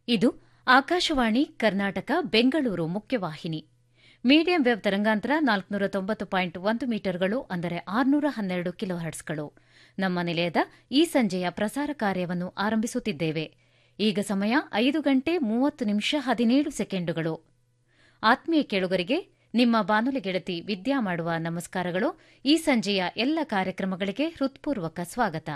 ಇದು ಆಕಾಶವಾಣಿ ಕರ್ನಾಟಕ ಬೆಂಗಳೂರು ಮುಖ್ಯವಾಹಿನಿ medium wave ತರಂಗಾಂತರ ನಾಲ್ಕುನೂರ ತೊಂಬತ್ತು ಪಾಯಿಂಟ್ ಒಂದು ಮೀಟರ್ಗಳು ಅಂದರೆ ಆರುನೂರ ಹನ್ನೆರಡು ಕಿಲೋ ಹರ್ಟ್ಸ್ಗಳು ನಮ್ಮ ನಿಲಯದ ಈ ಸಂಜೆಯ ಪ್ರಸಾರ ಕಾರ್ಯವನ್ನು ಆರಂಭಿಸುತ್ತಿದ್ದೇವೆ ಈಗ ಸಮಯ ಐದು ಗಂಟೆ ಮೂವತ್ತು ನಿಮಿಷ ಹದಿನೇಳು ಸೆಕೆಂಡುಗಳು ಆತ್ಮೀಯ ಕೇಳುಗರಿಗೆ ನಿಮ್ಮ ಬಾನುಲಿ ಗೆಳತಿ ವಿದ್ಯಾ ಮಾಡುವ ನಮಸ್ಕಾರಗಳು ಈ ಸಂಜೆಯ ಎಲ್ಲ ಕಾರ್ಯಕ್ರಮಗಳಿಗೆ ಹೃತ್ಪೂರ್ವಕ ಸ್ವಾಗತ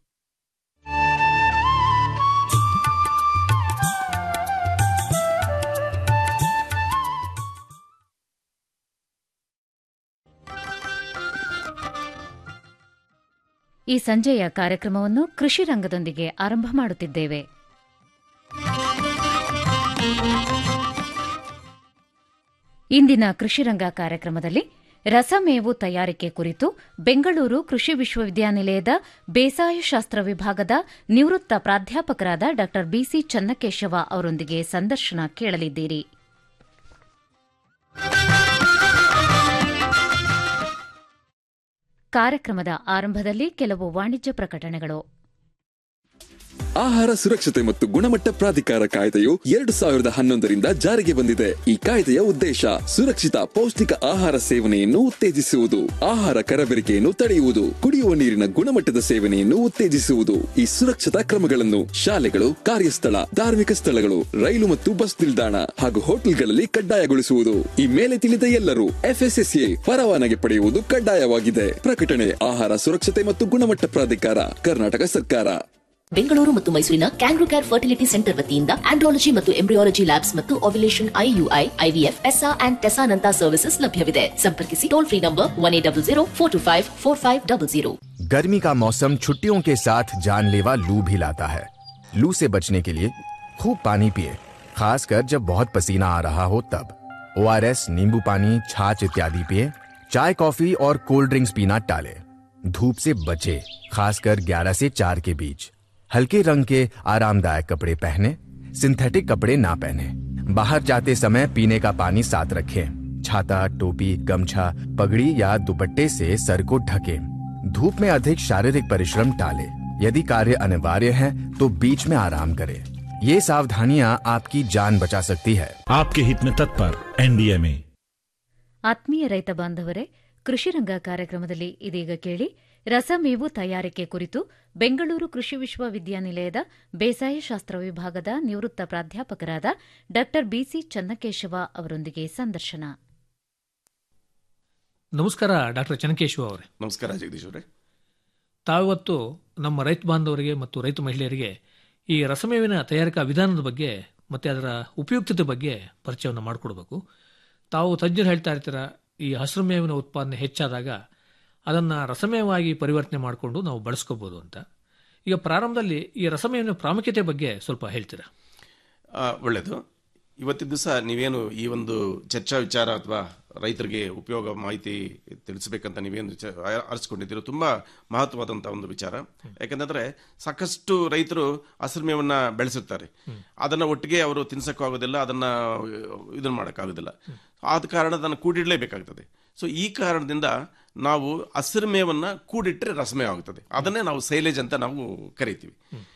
ಈ ಸಂಜೆಯ ಕಾರ್ಯಕ್ರಮವನ್ನು ಕೃಷಿ ರಂಗದೊಂದಿಗೆ ಆರಂಭ ಮಾಡುತ್ತಿದ್ದೇವೆ ಇಂದಿನ ಕೃಷಿರಂಗ ಕಾರ್ಯಕ್ರಮದಲ್ಲಿ ರಸಮೇವು ತಯಾರಿಕೆ ಕುರಿತು ಬೆಂಗಳೂರು ಕೃಷಿ ವಿಶ್ವವಿದ್ಯಾನಿಲಯದ ಬೇಸಾಯ ಶಾಸ್ತ್ರ ವಿಭಾಗದ ನಿವೃತ್ತ ಪ್ರಾಧ್ಯಾಪಕರಾದ ಡಾ ಬಿಸಿ ಚನ್ನಕೇಶವ ಅವರೊಂದಿಗೆ ಸಂದರ್ಶನ ಕೇಳಲಿದ್ದೀರಿ ಕಾರ್ಯಕ್ರಮದ ಆರಂಭದಲ್ಲಿ ಕೆಲವು ವಾಣಿಜ್ಯ ಪ್ರಕಟಣೆಗಳು ಆಹಾರ ಸುರಕ್ಷತೆ ಮತ್ತು ಗುಣಮಟ್ಟ ಪ್ರಾಧಿಕಾರ ಕಾಯ್ದೆಯು ಎರಡು ಸಾವಿರದ ಹನ್ನೊಂದರಿಂದ ಜಾರಿಗೆ ಬಂದಿದೆ ಈ ಕಾಯ್ದೆಯ ಉದ್ದೇಶ ಸುರಕ್ಷಿತ ಪೌಷ್ಟಿಕ ಆಹಾರ ಸೇವನೆಯನ್ನು ಉತ್ತೇಜಿಸುವುದು ಆಹಾರ ಕರಬೇರಿಕೆಯನ್ನು ತಡೆಯುವುದು ಕುಡಿಯುವ ನೀರಿನ ಗುಣಮಟ್ಟದ ಸೇವನೆಯನ್ನು ಉತ್ತೇಜಿಸುವುದು ಈ ಸುರಕ್ಷತಾ ಕ್ರಮಗಳನ್ನು ಶಾಲೆಗಳು ಕಾರ್ಯಸ್ಥಳ ಧಾರ್ಮಿಕ ಸ್ಥಳಗಳು ರೈಲು ಮತ್ತು ಬಸ್ ನಿಲ್ದಾಣ ಹಾಗೂ ಹೋಟೆಲ್ಗಳಲ್ಲಿ ಕಡ್ಡಾಯಗೊಳಿಸುವುದು ಈ ಮೇಲೆ ತಿಳಿದ ಎಲ್ಲರೂ ಎಫ್ಎಸ್ಎಸ್ಎ ಪರವಾನಗಿ ಪಡೆಯುವುದು ಕಡ್ಡಾಯವಾಗಿದೆ ಪ್ರಕಟಣೆ ಆಹಾರ ಸುರಕ್ಷತೆ ಮತ್ತು ಗುಣಮಟ್ಟ ಪ್ರಾಧಿಕಾರ ಕರ್ನಾಟಕ ಸರ್ಕಾರ ಬೆಂಗಳೂರು ಮತ್ತು ಮೈಸೂರಿನ ಕ್ಯಾಂಗ್ರೂ ಕೇರ್ ಫರ್ಟಿಲಿಟಿ ಸೆಂಟರ್ ವತಿಯಿಂದ ಆಂಡ್ರಾಲಜಿ ಮತ್ತು ಎಂಬ್ರಿಯಾಲಜಿ ಲ್ಯಾಬ್ಸ್ ಮತ್ತು ಓವ್ಯುಲೇಷನ್ ಐಯುಐ ಐವಿಎಫ್ ಎಸ್ಆ ಅಂಡ್ ಟೆಸಾನಂತ ಸರ್ವಿಸಸ್ ಲಭ್ಯವಿದೆ ಸಂಪರ್ಕಿಸಿ toll free number one eight double zero four two five four five double zero गर्मी का मौसम छुट्टियों के साथ जानलेवा लू भी लाता है लू से बचने के लिए खूब पानी पिए खासकर जब बहुत पसीना आ रहा हो तब ओ नींबू पानी छाछ इत्यादि पिए चाय कॉफी और कोल्ड ड्रिंक्स पीना टाले धूप से बचे खासकर 11 से 4 के बीच हल्के रंग के आरामदायक कपड़े पहने सिंथेटिक कपड़े ना पहने बाहर जाते समय पीने का पानी साथ रखें छाता टोपी गमछा पगड़ी या दुपट्टे से सर को ढके धूप में अधिक शारीरिक परिश्रम टाले यदि कार्य अनिवार्य है तो बीच में आराम करें ये सावधानियां आपकी जान बचा सकती है आपके हित में तत्पर एनडीएमए ಆತ್ಮೀಯ ರೈತ ಬಾಂಧವರೇ ಕೃಷಿರಂಗ ಕಾರ್ಯಕ್ರಮದಲ್ಲಿ ಇದೀಗ ಕೇಳಿ ರಸಮೇವು ತಯಾರಿಕೆ ಕುರಿತು ಬೆಂಗಳೂರು ಕೃಷಿ ವಿಶ್ವವಿದ್ಯಾನಿಲಯದ ಬೇಸಾಯ ಶಾಸ್ತ್ರ ವಿಭಾಗದ ನಿವೃತ್ತ ಪ್ರಾಧ್ಯಾಪಕರಾದ ಡಾ ಬಿಸಿ ಚನ್ನಕೇಶವ ಅವರೊಂದಿಗೆ ಸಂದರ್ಶನ ನಮಸ್ಕಾರ ಡಾಕ್ಟರ್ ಚನ್ನಕೇಶವ ಅವರೇ ನಮಸ್ಕಾರ ಜಗದೀಶ್ ಅವರೇ ತಾವಿವತ್ತು ನಮ್ಮ ರೈತ ಬಾಂಧವರಿಗೆ ಮತ್ತು ರೈತ ಮಹಿಳೆಯರಿಗೆ ಈ ರಸಮೇವಿನ ತಯಾರಿಕಾ ವಿಧಾನದ ಬಗ್ಗೆ ಮತ್ತು ಅದರ ಉಪಯುಕ್ತತೆ ಬಗ್ಗೆ ಪರಿಚಯವನ್ನು ಮಾಡಿಕೊಡ್ಬೇಕು ತಾವು ತಜ್ಞರು ಹೇಳ್ತಾ ಇರ್ತೀರ ಈ ಹಸಿರು ಮೇವಿನ ಉತ್ಪಾದನೆ ಹೆಚ್ಚಾದಾಗ ಅದನ್ನು ರಸಮೇವಾಗಿ ಪರಿವರ್ತನೆ ಮಾಡಿಕೊಂಡು ನಾವು ಬಳಸ್ಕೋಬೋದು ಅಂತ ಈಗ ಪ್ರಾರಂಭದಲ್ಲಿ ಈ ರಸಮೇವಿನ ಪ್ರಾಮುಖ್ಯತೆ ಬಗ್ಗೆ ಸ್ವಲ್ಪ ಹೇಳ್ತೀರಾ ಆ, ಒಳ್ಳೆಯದು ಇವತ್ತಿನ ದಿವಸ ನೀವೇನು ಈ ಒಂದು ಚರ್ಚಾ ವಿಚಾರ ಅಥವಾ ರೈತರಿಗೆ ಉಪಯೋಗ ಮಾಹಿತಿ ತಿಳಿಸಬೇಕಂತ ನೀವೇನು ಚ- ಆ- ಆರಿಸ್ಕೊಂಡಿದ್ದೀರೋ ತುಂಬಾ ಮಹತ್ವವಾದಂತಹ ಒಂದು ವಿಚಾರ ಯಾಕಂತಂದ್ರೆ ಸಾಕಷ್ಟು ರೈತರು ಹಸಿರು ಮೇವನ್ನ ಬೆಳೆಸಿರ್ತಾರೆ ಅದನ್ನ ಒಟ್ಟಿಗೆ ಅವರು ತಿನ್ಸಕ್ಕಾಗೋದಿಲ್ಲ ಅದನ್ನ ಇದನ್ನ ಮಾಡೋಕ್ಕಾಗೋದಿಲ್ಲ ಆದ ಕಾರಣ ಅದನ್ನು ಕೂಡಿಡಲೇಬೇಕಾಗ್ತದೆ ಸೊ ಈ ಕಾರಣದಿಂದ ನಾವು ಹಸಿರು ಮೇವನ್ನ ಕೂಡಿಟ್ಟರೆ ರಸಮೇವ ಆಗ್ತದೆ ಅದನ್ನೇ ನಾವು ಸೈಲೇಜ್ ಅಂತ ನಾವು ಕರಿತೀವಿ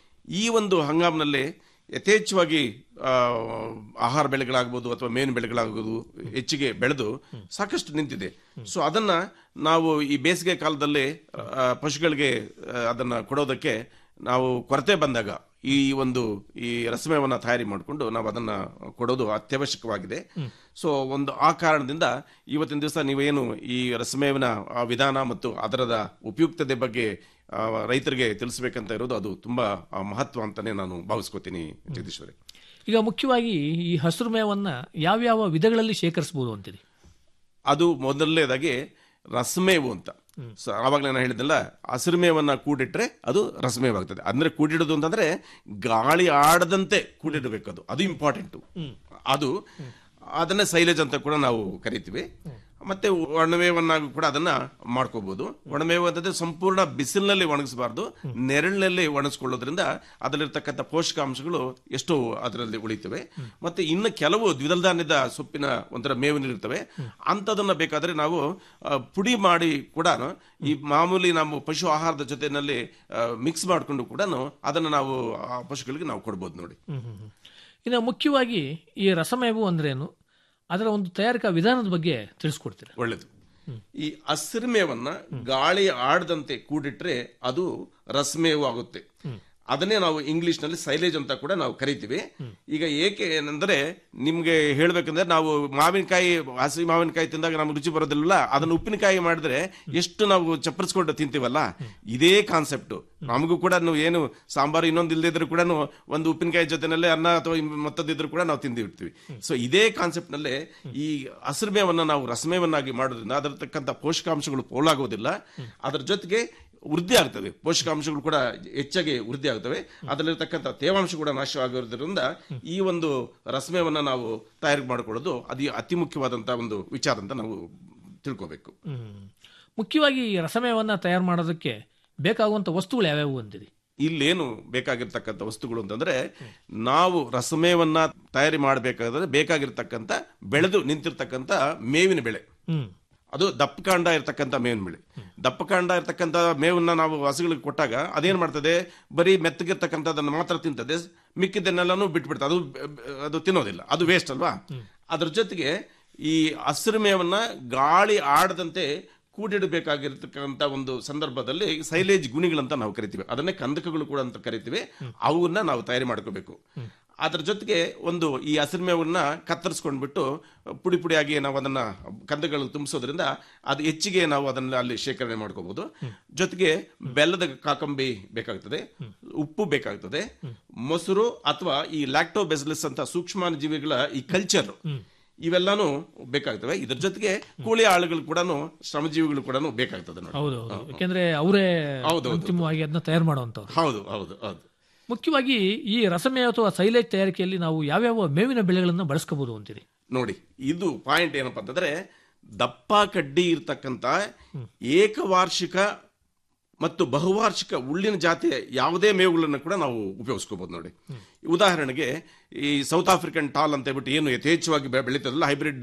ಈ ಒಂದು ಹಂಗಾಮಿನಲ್ಲಿ ಯಥೇಚ್ಛವಾಗಿ ಆ, ಆಹಾರ ಬೆಳೆಗಳಾಗ್ಬೋದು ಅಥವಾ ಮೇವಿನ ಬೆಳೆಗಳಾಗ್ಬೋದು ಹೆಚ್ಚಿಗೆ ಬೆಳೆದು ಸಾಕಷ್ಟು ನಿಂತಿದೆ ಸೊ ಅದನ್ನ ನಾವು ಈ ಬೇಸಿಗೆ ಕಾಲದಲ್ಲಿ ಆ, ಪಶುಗಳಿಗೆ ಆ, ಅದನ್ನ ಕೊಡೋದಕ್ಕೆ ನಾವು ಕೊರತೆ ಬಂದಾಗ ಈ ಒಂದು ಈ ರಸಮೇವನ್ನ ತಯಾರಿ ಮಾಡಿಕೊಂಡು ನಾವು ಅದನ್ನ ಕೊಡೋದು ಅತ್ಯವಶ್ಯಕವಾಗಿದೆ ಸೊ ಒಂದು ಆ ಕಾರಣದಿಂದ ಇವತ್ತಿನ ದಿವಸ ನೀವೇನು ಈ ರಸಮೇವಿನ ಆ ವಿಧಾನ ಮತ್ತು ಅದರದ ಉಪಯುಕ್ತತೆ ಬಗ್ಗೆ ಆ, ರೈತರಿಗೆ ತಿಳಿಸ್ಬೇಕಂತ ಇರೋದು ಅದು ತುಂಬಾ ಆ, ಮಹತ್ವ ಅಂತಾನೆ ನಾನು ಭಾವಿಸ್ಕೋತೀನಿ ಜಗದೀಶ್ವರಿ ಈಗ ಮುಖ್ಯವಾಗಿ ಈ ಹಸಿರು ಮೇವನ್ನ ಯಾವ್ಯಾವ ವಿಧಗಳಲ್ಲಿ ಶೇಖರಿಸಬಹುದು ಅಂತೀರಿ ಅದು ಮೊದಲನೇದಾಗಿ ರಸಮೇವು ಅಂತ ಸೊ ಆವಾಗಲೇ ನಾನು ಹೇಳಿದ್ನಲ್ಲ ಹಸಿರು ಮೇವನ್ನ ಕೂಡಿಟ್ರೆ ಅದು ರಸಮೇವ್ ಆಗ್ತದೆ ಅಂದ್ರೆ ಕೂಡಿಡೋದು ಅಂತಂದ್ರೆ ಗಾಳಿ ಆಡದಂತೆ ಕೂಡಿಡಬೇಕು ಅದು ಅದು ಇಂಪಾರ್ಟೆಂಟ್ ಅದು ಅದನ್ನೇ ಸೈಲೇಜ್ ಅಂತ ಕೂಡ ನಾವು ಕರಿತೀವಿ ಮತ್ತೆ ಒಣಮೇವನ್ನಾಗಿ ಕೂಡ ಅದನ್ನ ಮಾಡ್ಕೋಬಹುದು ಒಣಮೇವು ಅಂತಂದ್ರೆ ಸಂಪೂರ್ಣ ಬಿಸಿಲಿನಲ್ಲಿ ಒಣಗಿಸಬಾರ್ದು ನೆರಳಿನಲ್ಲಿ ಒಣಗಿಸ್ಕೊಳ್ಳೋದ್ರಿಂದ ಅದರಲ್ಲಿರ್ತಕ್ಕಂಥ ಪೋಷಕಾಂಶಗಳು ಎಷ್ಟೋ ಅದರಲ್ಲಿ ಉಳಿತವೆ ಮತ್ತೆ ಇನ್ನು ಕೆಲವು ದ್ವಿದಳ ಧಾನ್ಯದ ಸೊಪ್ಪಿನ ಒಂಥರ ಮೇವಿನಿರ್ತವೆ ಅಂಥದನ್ನ ಬೇಕಾದ್ರೆ ನಾವು ಆ, ಪುಡಿ ಮಾಡಿ ಕೂಡ ಈ ಮಾಮೂಲಿ ನಾವು ಪಶು ಆಹಾರದ ಜೊತೆನಲ್ಲಿ ಮಿಕ್ಸ್ ಮಾಡಿಕೊಂಡು ಕೂಡ ಅದನ್ನ ನಾವು ಆ ಪಶುಗಳಿಗೆ ನಾವು ಕೊಡ್ಬೋದು ನೋಡಿ ಇನ್ನು ಮುಖ್ಯವಾಗಿ ಈ ರಸಮೇವು ಅಂದ್ರೇನು ಅದರ ಒಂದು ತಯಾರಿಕಾ ವಿಧಾನದ ಬಗ್ಗೆ ತಿಳಿಸ್ಕೊಡ್ತೀರಾ ಒಳ್ಳೇದು ಈ ಹಸಿರುಮೇವನ್ನ ಗಾಳಿ ಆಡದಂತೆ ಕೂಡಿಟ್ರೆ ಅದು ರಸಮೇವು ಆಗುತ್ತೆ ಅದನ್ನೇ ನಾವು ಇಂಗ್ಲಿಷ್ ನಲ್ಲಿ ಸೈಲೇಜ್ ಅಂತ ಕೂಡ ನಾವು ಕರಿತೀವಿ ಈಗ ಏಕೆ ಏನಂದ್ರೆ ನಿಮ್ಗೆ ಹೇಳ್ಬೇಕಂದ್ರೆ ನಾವು ಮಾವಿನಕಾಯಿ ಹಸಿ ಮಾವಿನಕಾಯಿ ತಿಂದಾಗ ನಮ್ಗೆ ರುಚಿ ಬರೋದಿಲ್ಲ ಅದನ್ನ ಉಪ್ಪಿನಕಾಯಿ ಮಾಡಿದ್ರೆ ಎಷ್ಟು ನಾವು ಚಪ್ಪರಿಸ್ಕೊಂಡು ತಿಂತೀವಲ್ಲ ಇದೇ ಕಾನ್ಸೆಪ್ಟ್ ನಮಗೂ ಕೂಡ ಏನು ಸಾಂಬಾರು ಇನ್ನೊಂದು ಇಲ್ಲದಿದ್ರು ಕೂಡ ಒಂದು ಉಪ್ಪಿನಕಾಯಿ ಜೊತೆನಲ್ಲೇ ಅನ್ನ ಅಥವಾ ಮತ್ತದಿದ್ರು ಕೂಡ ನಾವು ತಿಂದಿರ್ತೀವಿ ಸೊ ಇದೇ ಕಾನ್ಸೆಪ್ಟ್ ನಲ್ಲೇ ಈ ಹಸಿರುಮೇವನ್ನ ನಾವು ರಸಮೇವನ್ನಾಗಿ ಮಾಡೋದ್ರಿಂದ ಅದರತಕ್ಕಂಥ ಪೋಷಕಾಂಶಗಳು ಪೋಲಾಗೋದಿಲ್ಲ ಅದರ ಜೊತೆಗೆ ವೃದ್ಧಿ ಆಗ್ತವೆ ಪೋಷಕಾಂಶಗಳು ಕೂಡ ಹೆಚ್ಚಾಗಿ ವೃದ್ಧಿ ಆಗ್ತವೆ ಅದರಲ್ಲಿರ್ತಕ್ಕಂಥ ತೇವಾಂಶ ಕೂಡ ನಾಶವಾಗಿರೋದ್ರಿಂದ ಈ ಒಂದು ರಸಮೇವನ್ನ ನಾವು ತಯಾರು ಮಾಡಿಕೊಳ್ಳೋದು ಅದು ಅತಿ ಮುಖ್ಯವಾದಂತಹ ಒಂದು ವಿಚಾರ ಅಂತ ನಾವು ತಿಳ್ಕೋಬೇಕು ಹ್ಮ್. ಮುಖ್ಯವಾಗಿ ಈ ರಸಮೇವನ್ನ ತಯಾರು ಮಾಡೋದಕ್ಕೆ ಬೇಕಾಗುವಂತ ವಸ್ತುಗಳು ಯಾವ್ಯಾವು ಅಂದಿರಿ ಇಲ್ಲೇನು ಬೇಕಾಗಿರ್ತಕ್ಕಂಥ ವಸ್ತುಗಳು ಅಂತಂದ್ರೆ ನಾವು ರಸಮೇವನ್ನ ತಯಾರಿ ಮಾಡಬೇಕಾದ್ರೆ ಬೇಕಾಗಿರ್ತಕ್ಕಂಥ ಬೆಳೆದು ನಿಂತಿರ್ತಕ್ಕಂಥ ಮೇವಿನ ಬೆಳೆ ಹ್ಮ್ ಅದು ದಪ್ಪಕಾಂಡ ಇರ್ತಕ್ಕಂಥ ಮೇವಿನ ಬೆಳೆ ದಪ್ಪಕಾಂಡ ಇರ್ತಕ್ಕಂಥ ಮೇವನ್ನ ನಾವು ಹಸುಗಳಿಗೆ ಕೊಟ್ಟಾಗ ಅದೇನ್ ಮಾಡ್ತದೆ ಬರೀ ಮೆತ್ತಗಿರ್ತಕ್ಕಂಥದ್ದನ್ನು ಮಾತ್ರ ತಿಂತದೆ ಮಿಕ್ಕಿದ್ದನ್ನೆಲ್ಲಾನು ಬಿಟ್ಬಿಡ್ತದೆ ಅದು ಅದು ತಿನ್ನೋದಿಲ್ಲ ಅದು ವೇಸ್ಟ್ ಅಲ್ವಾ ಅದ್ರ ಜೊತೆಗೆ ಈ ಹಸಿರು ಮೇವನ್ನ ಗಾಳಿ ಆಡದಂತೆ ಕೂಡಿಡಬೇಕಾಗಿರ್ತಕ್ಕಂಥ ಒಂದು ಸಂದರ್ಭದಲ್ಲಿ ಸೈಲೇಜ್ ಗುಣಿಗಳಂತ ನಾವು ಕರಿತೀವಿ ಅದನ್ನೇ ಕಂದಕಗಳು ಕೂಡ ಅಂತ ಕರಿತೀವಿ ಅವನ್ನ ನಾವು ತಯಾರಿ ಮಾಡ್ಕೋಬೇಕು ಅದ್ರ ಜೊತೆಗೆ ಒಂದು ಈ ಹಸಿರು ಮೇವನ್ನ ಕತ್ತರಿಸ್ಕೊಂಡ್ಬಿಟ್ಟು ಪುಡಿ ಪುಡಿಯಾಗಿ ನಾವು ಅದನ್ನ ಕಂದಗಳು ತುಂಬಿಸೋದ್ರಿಂದ ಅದು ಹೆಚ್ಚಿಗೆ ನಾವು ಅದನ್ನ ಅಲ್ಲಿ ಶೇಖರಣೆ ಮಾಡ್ಕೋಬಹುದು ಜೊತೆಗೆ ಬೆಲ್ಲದ ಕಾಕಂಬಿ ಬೇಕಾಗ್ತದೆ ಉಪ್ಪು ಬೇಕಾಗ್ತದೆ ಮೊಸರು ಅಥವಾ ಈ ಲ್ಯಾಕ್ಟೋಬೆಸಿಲಿಸ್ ಅಂತ ಸೂಕ್ಷ್ಮ ಜೀವಿಗಳ ಈ ಕಲ್ಚರ್ ಇವೆಲ್ಲಾನು ಬೇಕಾಗ್ತವೆ ಇದ್ರ ಜೊತೆಗೆ ಕೂಲಿ ಆಳುಗಳು ಕೂಡ ಶ್ರಮಜೀವಿಗಳು ಕೂಡ ಬೇಕಾಗ್ತದೆ ನೋಡಿ ಹೌದು ಹೌದು ಯಾಕೆಂದ್ರೆ ಅವರೇ ಹೌದು, ಹೌದು. ಅಂತಿಮವಾಗಿ ಅದನ್ನ ತಯಾರು ಮಾಡುವಂತವ್ರು ಹೌದು ಹೌದು ಹೌದು ಮುಖ್ಯವಾಗಿ ಈ ರಸಮೇವ ಅಥವಾ ಸೈಲೇಜ್ ತಯಾರಿಕೆಯಲ್ಲಿ ನಾವು ಯಾವ್ಯಾವ ಮೇವಿನ ಬೆಳೆಗಳನ್ನ ಬಳಸ್ಕೋಬಹುದು ಅಂತೀರಿ ನೋಡಿ ಇದು ಪಾಯಿಂಟ್ ಏನಪ್ಪಾ ಅಂತಂದ್ರೆ ದಪ್ಪ ಕಡ್ಡಿ ಇರ್ತಕ್ಕಂಥ ಏಕವಾರ್ಷಿಕ ಮತ್ತು ಬಹುವಾರ್ಷಿಕ ಉಳ್ಳಿನ ಜಾತಿಯ ಯಾವುದೇ ಮೇವುಗಳನ್ನು ಕೂಡ ನಾವು ಉಪಯೋಗಿಸ್ಕೋಬಹುದು ನೋಡಿ ಉದಾಹರಣೆಗೆ ಈ ಸೌತ್ ಆಫ್ರಿಕನ್ ಟಾಲ್ ಅಂತ ಹೇಳ್ಬಿಟ್ಟು ಏನು ಯಥೇಚ್ಛವಾಗಿ ಬೆ- ಬೆಳೀತದಲ್ಲ ಹೈಬ್ರಿಡ್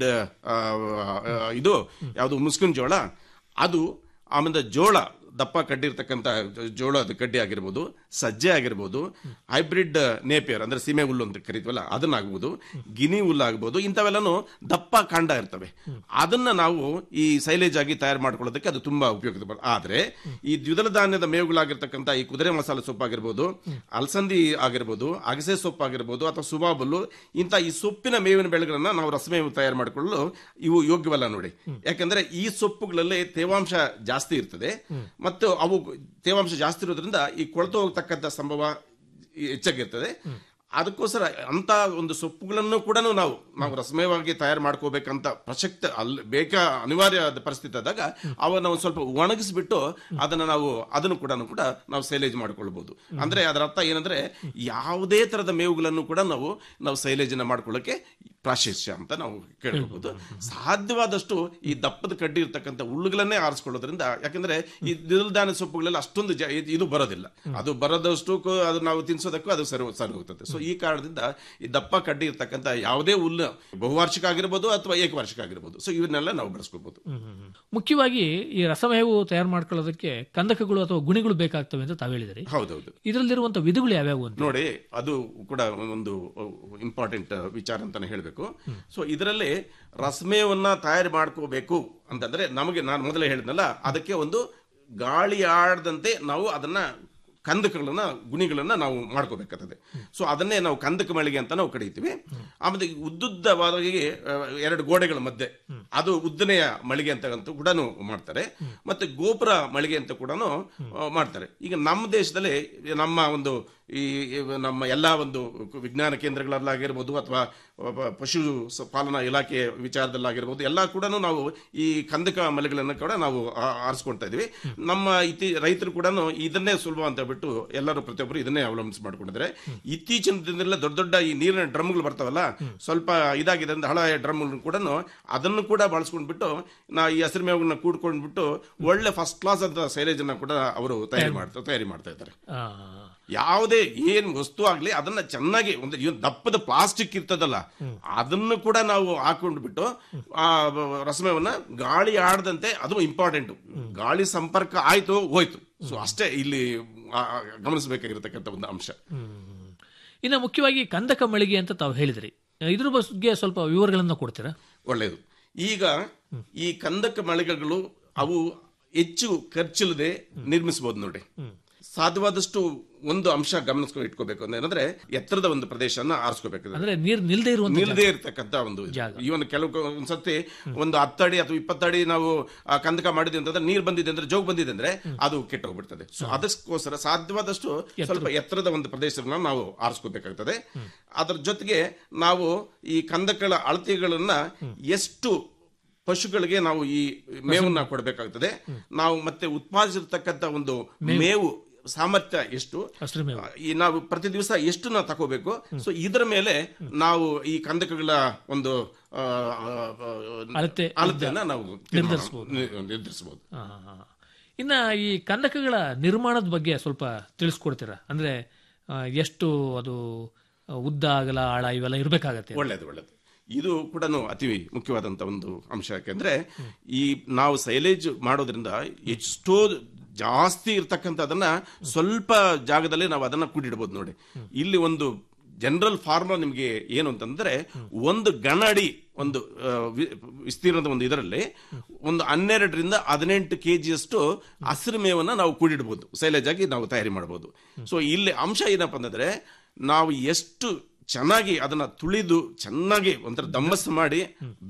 ಇದು ಯಾವುದು ಮುಸ್ಕಿನ ಜೋಳ ಅದು ಆಮೇಲೆ ಜೋಳ ದಪ್ಪ ಕಡ್ಡಿ ಇರ್ತಕ್ಕಂಥ ಜೋಳದ ಕಡ್ಡಿ ಆಗಿರ್ಬೋದು ಸಜ್ಜೆ ಆಗಿರ್ಬೋದು ಹೈಬ್ರಿಡ್ ನೇಪಿಯರ್ ಅಂದ್ರೆ ಸೀಮೆ ಹುಲ್ಲು ಅಂತ ಕರಿತೀವಲ್ಲ ಅದನ್ನಾಗ್ಬೋದು ಗಿನಿ ಹುಲ್ಲು ಆಗ್ಬೋದು ಇಂಥವೆಲ್ಲನೂ ದಪ್ಪ ಕಾಂಡ ಇರ್ತವೆ ಅದನ್ನ ನಾವು ಈ ಸೈಲೇಜ್ ಆಗಿ ತಯಾರು ಮಾಡ್ಕೊಳ್ಳೋದಕ್ಕೆ ಅದು ತುಂಬಾ ಉಪಯುಕ್ತ ಬರ್- ಆದ್ರೆ ಈ ದ್ವಿದಳ ಧಾನ್ಯದ ಮೇವುಗಳಾಗಿರ್ತಕ್ಕಂಥ ಈ ಕುದುರೆ ಮಸಾಲೆ ಸೊಪ್ಪು ಆಗಿರ್ಬೋದು ಅಲಸಂದಿ ಆಗಿರ್ಬೋದು ಅಗಸೆ ಸೊಪ್ಪು ಆಗಿರ್ಬೋದು ಅಥವಾ ಸುಬಾಬುಲ್ಲು ಇಂಥ ಈ ಸೊಪ್ಪಿನ ಮೇವಿನ ಬೆಳೆಗಳನ್ನ ನಾವು ರಸಮೇವು ತಯಾರು ಮಾಡಿಕೊಳ್ಳಲು ಇವು ಯೋಗ್ಯವಲ್ಲ ನೋಡಿ ಯಾಕಂದ್ರೆ ಈ ಸೊಪ್ಪುಗಳಲ್ಲಿ ತೇವಾಂಶ ಜಾಸ್ತಿ ಇರ್ತದೆ ಮತ್ತು ಅವು ತೇವಾಂಶ ಜಾಸ್ತಿ ಇರೋದ್ರಿಂದ ಈ ಕೊಳೆತು ಹೋಗ್ತಕ್ಕಂಥ ಸಂಭವ ಈ ಹೆಚ್ಚಾಗಿರ್ತದೆ ಅದಕ್ಕೋಸ್ಕರ ಅಂತ ಒಂದು ಸೊಪ್ಪುಗಳನ್ನು ಕೂಡ ನಾವು ನಾವು ರಸಮಯವಾಗಿ ತಯಾರು ಮಾಡ್ಕೋಬೇಕಂತ ಪ್ರಸಕ್ತ ಅಲ್ಲಿ ಬೇಕಾ ಅನಿವಾರ್ಯ ಪರಿಸ್ಥಿತಿ ಆದಾಗ ಅವನ್ನ ಒಂದು ಸ್ವಲ್ಪ ಒಣಗಿಸ್ಬಿಟ್ಟು ಅದನ್ನ ನಾವು ಅದನ್ನು ಕೂಡ ಕೂಡ ನಾವು ಸೈಲೇಜ್ ಮಾಡ್ಕೊಳ್ಬಹುದು ಅಂದ್ರೆ ಅದರ ಅರ್ಥ ಏನಂದ್ರೆ ಯಾವುದೇ ತರದ ಮೇವುಗಳನ್ನು ಕೂಡ ನಾವು ನಾವು ಸೈಲೇಜ್ ಮಾಡ್ಕೊಳ್ಳೋಕೆ ಪ್ರಾಶಸ್ತ್ಯ ಅಂತ ನಾವು ಕೇಳ್ಕೋಬಹುದು ಸಾಧ್ಯವಾದಷ್ಟು ಈ ದಪ್ಪದ ಕಡ್ಡಿ ಇರ್ತಕ್ಕಂಥ ಹುಲ್ಲುಗಳನ್ನೇ ಆರಿಸ್ಕೊಳ್ಳೋದ್ರಿಂದ ಯಾಕಂದ್ರೆ ಈ ದ್ವಿದಳ ಧಾನ್ಯ ಸೊಪ್ಪುಗಳೆಲ್ಲ ಅಷ್ಟೊಂದು ಜ- ಇದು- ಇದು ಬರೋದಿಲ್ಲ ಅದು ಬರೋದಷ್ಟು ಅದು ನಾವು ತಿನ್ಸೋದಕ್ಕೂ ಅದು ಸರಿ ಸರಿ ಹೋಗ್ತದೆ ಸೊ ಈ ಕಾರಣದಿಂದ ಈ ದಪ್ಪ ಕಡ್ಡಿ ಇರ್ತಕ್ಕಂಥ ಯಾವುದೇ ಹುಲ್ಲು ಬಹುವಾರ್ಷಿಕ ಆಗಿರ್ಬೋದು ಅಥವಾ ಏಕವಾರ್ಷಿಕ ಆಗಿರ್ಬೋದು ಸೊ ಇವನ್ನೆಲ್ಲ ನಾವು ಬಳಸ್ಕೋಬಹುದು ಮುಖ್ಯವಾಗಿ ಈ ರಸಮೇವು ತಯಾರು ಮಾಡ್ಕೊಳ್ಳೋದಕ್ಕೆ ಕಂದಕಗಳು ಅಥವಾ ಗುಣಿಗಳು ಬೇಕಾಗ್ತವೆ ಅಂತ ತಾವು ಹೇಳಿದ್ರಿ ಹೌದೌದು ಇದರಲ್ಲಿರುವಂತ ವಿಧಗಳು ಯಾವ್ಯಾವು ಅಂತ ನೋಡಿ ಅದು ಕೂಡ ಒಂದು ಇಂಪಾರ್ಟೆಂಟ್ ವಿಚಾರ ಅಂತಾನೆ ಹೇಳಬೇಕು ಸೊ ಇದರಲ್ಲಿ ರಸಮೇವನ್ನ ತಯಾರು ಮಾಡ್ಕೋಬೇಕು ಅಂತಂದ್ರೆ ನಮಗೆ ನಾನು ಮೊದಲೇ ಹೇಳಿದ್ನಲ್ಲ ಅದಕ್ಕೆ ಒಂದು ಗಾಳಿ ಆಡದಂತೆ ನಾವು ಅದನ್ನ ಕಂದಕಗಳನ್ನ ಗುಣಿಗಳನ್ನ ನಾವು ಮಾಡ್ಕೋಬೇಕಾಗ್ತದೆ ಸೊ ಅದನ್ನೇ ನಾವು ಕಂದಕ ಮಳಿಗೆ ಅಂತ ನಾವು ಕರೀತೀವಿ ಆಮೇಲೆ ಈ ಉದ್ದುದ್ದವಾಗಿ ಆ, ಎರಡು ಗೋಡೆಗಳ ಮಧ್ಯೆ ಅದು ಉದ್ದನೆಯ ಮಳಿಗೆ ಅಂತ ಅಂತೂ ಕೂಡ ಮಾಡ್ತಾರೆ ಮತ್ತೆ ಗೋಪುರ ಮಳಿಗೆ ಅಂತ ಕೂಡ ಮಾಡ್ತಾರೆ ಈಗ ನಮ್ಮ ದೇಶದಲ್ಲಿ ನಮ್ಮ ಒಂದು ಈ ಈ ನಮ್ಮ ಎಲ್ಲಾ ಒಂದು ವಿಜ್ಞಾನ ಕೇಂದ್ರಗಳಲ್ಲಾಗಿರ್ಬೋದು ಅಥವಾ ಪ- ಪಶು ಸ- ಪಾಲನಾ ಇಲಾಖೆ ವಿಚಾರದಲ್ಲಾಗಿರ್ಬೋದು ಎಲ್ಲ ಕೂಡ ನಾವು ಈ ಕಂದಕ ಮಲೆಗಳನ್ನು ಕೂಡ ನಾವು ಆ- ಆರಿಸ್ಕೊಳ್ತಾ ಇದೀವಿ ನಮ್ಮ ಇತಿ ರೈತರು ಕೂಡ ಇದನ್ನೇ ಸುಲಭ ಅಂತ ಹೇಳ್ಬಿಟ್ಟು ಎಲ್ಲರೂ ಪ್ರತಿಯೊಬ್ಬರು ಇದನ್ನೇ ಅವಲಂಬಿಸಿ ಮಾಡ್ಕೊಂಡಿದ್ದಾರೆ ಇತ್ತೀಚಿನ ದಿನದಲ್ಲ ದೊಡ್ಡ ದೊಡ್ಡ ಈ ನೀರಿನ ಡ್ರಮ್ಗಳು ಬರ್ತಾವಲ್ಲ ಸ್ವಲ್ಪ ಇದಾಗಿದೆ ಅಂತ ಹಳ ಡ್ರಮ್ ಕೂಡ ಅದನ್ನು ಕೂಡ ಬಳಸ್ಕೊಂಡ್ಬಿಟ್ಟು ನಾ ಈ ಹಸಿರು ಮೇವುಗಳನ್ನ ಕೂಡ್ಕೊಂಡ್ಬಿಟ್ಟು ಒಳ್ಳೆ ಫಸ್ಟ್ ಕ್ಲಾಸ್ ಅಂತ ಸೈಲೇಜ್ ಅನ್ನ ಕೂಡ ಅವರು ತಯಾರಿ ಮಾಡ್ತಾ ತಯಾರಿ ಮಾಡ್ತಾ ಇದ್ದಾರೆ ಆ, ಯಾವುದೇ ಏನ್ ವಸ್ತು ಆಗ್ಲಿ ಅದನ್ನ ಚೆನ್ನಾಗಿ ಒಂದು ಏನು ದಪ್ಪದ ಪ್ಲಾಸ್ಟಿಕ್ ಇರ್ತದಲ್ಲ ಅದನ್ನು ಕೂಡ ನಾವು ಹಾಕೊಂಡು ಬಿಟ್ಟು ಆ ರಸಮಯವನ್ನ ಗಾಳಿ ಆಡದಂತೆ ಅದು ಇಂಪಾರ್ಟೆಂಟ್ ಗಾಳಿ ಸಂಪರ್ಕ ಆಯ್ತು ಹೋಯ್ತು ಸೊ ಅಷ್ಟೇ ಇಲ್ಲಿ ಆ, ಆ, ಗಮನಿಸಬೇಕಾಗಿರ್ತಕ್ಕಂಥ ಒಂದು ಅಂಶ ಹ್ಮ್. ಇನ್ನು ಮುಖ್ಯವಾಗಿ ಕಂದಕ ಮಳಿಗೆ ಅಂತ ತಾವು ಹೇಳಿದ್ರಿ ಇದ್ರ ಬಗ್ಗೆ ಸ್ವಲ್ಪ ವಿವರಗಳನ್ನು ಕೊಡ್ತೀರಾ ಒಳ್ಳೆಯದು ಈಗ ಈ ಕಂದಕ ಮಳಿಗೆಗಳು ಅವು ಹೆಚ್ಚು ಖರ್ಚಿಲ್ಲದೆ ನಿರ್ಮಿಸಬಹುದು ನೋಡಿ ಸಾಧ್ಯವಾದಷ್ಟು ಒಂದು ಅಂಶ ಗಮನಿಸ್ಕೊಂಡು ಇಟ್ಕೋಬೇಕು ಅಂದ್ರೆ ಏನಂದ್ರೆ ಎತ್ತರದ ಒಂದು ಪ್ರದೇಶನ ಆರಿಸ್ಕೋಬೇಕು ಅಂದ್ರೆ ನೀರು ನಿಲ್ದೇ ಇರುವಂತ ನಿಲ್ಲದೆ ಇರತಕ್ಕಂತ ಒಂದು ಇವನ್ ಕೆಲವು ಒಂದ್ಸತಿ ಒಂದು ಹತ್ತಡಿ ಅಥವಾ ಇಪ್ಪತ್ತಡಿ ನಾವು ಆ ಕಂದಕ ಮಾಡಿದ್ವಿ ಅಂತಂದ್ರೆ ನೀರು ಬಂದಿದೆ ಅಂದ್ರೆ ಜೋಗ್ ಬಂದಿದೆ ಅಂದ್ರೆ ಅದು ಕೆಟ್ಟೋಗ್ಬಿಡ್ತದೆ ಸೊ ಅದಕ್ಕೋಸ್ಕರ ಸಾಧ್ಯವಾದಷ್ಟು ಸ್ವಲ್ಪ ಎತ್ತರದ ಒಂದು ಪ್ರದೇಶಗಳನ್ನ ನಾವು ಆರಿಸ್ಕೋಬೇಕಾಗ್ತದೆ ಅದ್ರ ಜೊತೆಗೆ ನಾವು ಈ ಕಂದಕಗಳ ಅಳತೆಗಳನ್ನ ಎಷ್ಟು ಪಶುಗಳಿಗೆ ನಾವು ಈ ಮೇವನ್ನ ಕೊಡಬೇಕಾಗ್ತದೆ ನಾವು ಮತ್ತೆ ಉತ್ಪಾದಿಸಿರ್ತಕ್ಕಂಥ ಒಂದು ಮೇವು ಸಾಮರ್ಥ್ಯ ಎಷ್ಟು ಹಸಿರು ಮೇವು ಈ ನಾವು ಪ್ರತಿ ದಿವಸ ಎಷ್ಟು ನಾವು ತಗೋಬೇಕು ಸೊ ಇದರ ಮೇಲೆ ನಾವು ಈ ಕಂದಕಗಳ ಒಂದು ಆ, ಆ, ಆ, ಅಳತೆ ಅಳತೆಯನ್ನ ನಾವು ನಿರ್ಧರಿಸ್ಬೋದು. ನಿರ್ಧರಿಸಬಹುದು ಆ, ಆ, ಆ. ಇನ್ನ ಈ ಕಂದಕಗಳ ನಿರ್ಮಾಣದ ಬಗ್ಗೆ ಸ್ವಲ್ಪ ತಿಳಿಸ್ಕೊಡ್ತೀರಾ ಅಂದ್ರೆ ಆ, ಎಷ್ಟು ಅದು ಆ, ಉದ್ದ ಅಗಲ ಆಳ ಇವೆಲ್ಲ ಇರಬೇಕಾಗತ್ತೆ ಒಳ್ಳೇದು ಒಳ್ಳೇದು ಇದು ಕೂಡ ಅತಿ ಮುಖ್ಯವಾದಂತ ಒಂದು ಅಂಶ ಯಾಕೆಂದ್ರೆ ಈ ನಾವು ಸೈಲೇಜ್ ಮಾಡೋದ್ರಿಂದ ಎಷ್ಟೋ ಜಾಸ್ತಿ ಇರ್ತಕ್ಕಂಥದನ್ನ ಸ್ವಲ್ಪ ಜಾಗದಲ್ಲಿ ನಾವು ಅದನ್ನ ಕೂಡಿಡ್ಬೋದು ನೋಡಿ ಇಲ್ಲಿ ಒಂದು ಜನರಲ್ ಫಾರ್ಮುಲಾ ನಿಮಗೆ ಏನು ಅಂತಂದ್ರೆ ಒಂದು ಗಣ ಅಡಿ ಒಂದು ಆ, ವಿ- ವಿಸ್ತೀರ್ಣದ ಒಂದು ಇದರಲ್ಲಿ ಒಂದು ಹನ್ನೆರಡರಿಂದ ಹದಿನೆಂಟು ಕೆ ಜಿಯಷ್ಟು ಹಸಿರು ಮೇವನ್ನ ನಾವು ಕೂಡಿಡ್ಬೋದು ಸೈಲೇಜ್ ಆಗಿ ನಾವು ತಯಾರಿ ಮಾಡಬಹುದು ಸೊ ಇಲ್ಲಿ ಅಂಶ ಏನಪ್ಪ ಅಂತಂದ್ರೆ ನಾವು ಎಷ್ಟು ಚೆನ್ನಾಗಿ ಅದನ್ನ ತುಳಿದು ಚೆನ್ನಾಗಿ ಒಂಥರ ದಮ್ಮಸ್ ಮಾಡಿ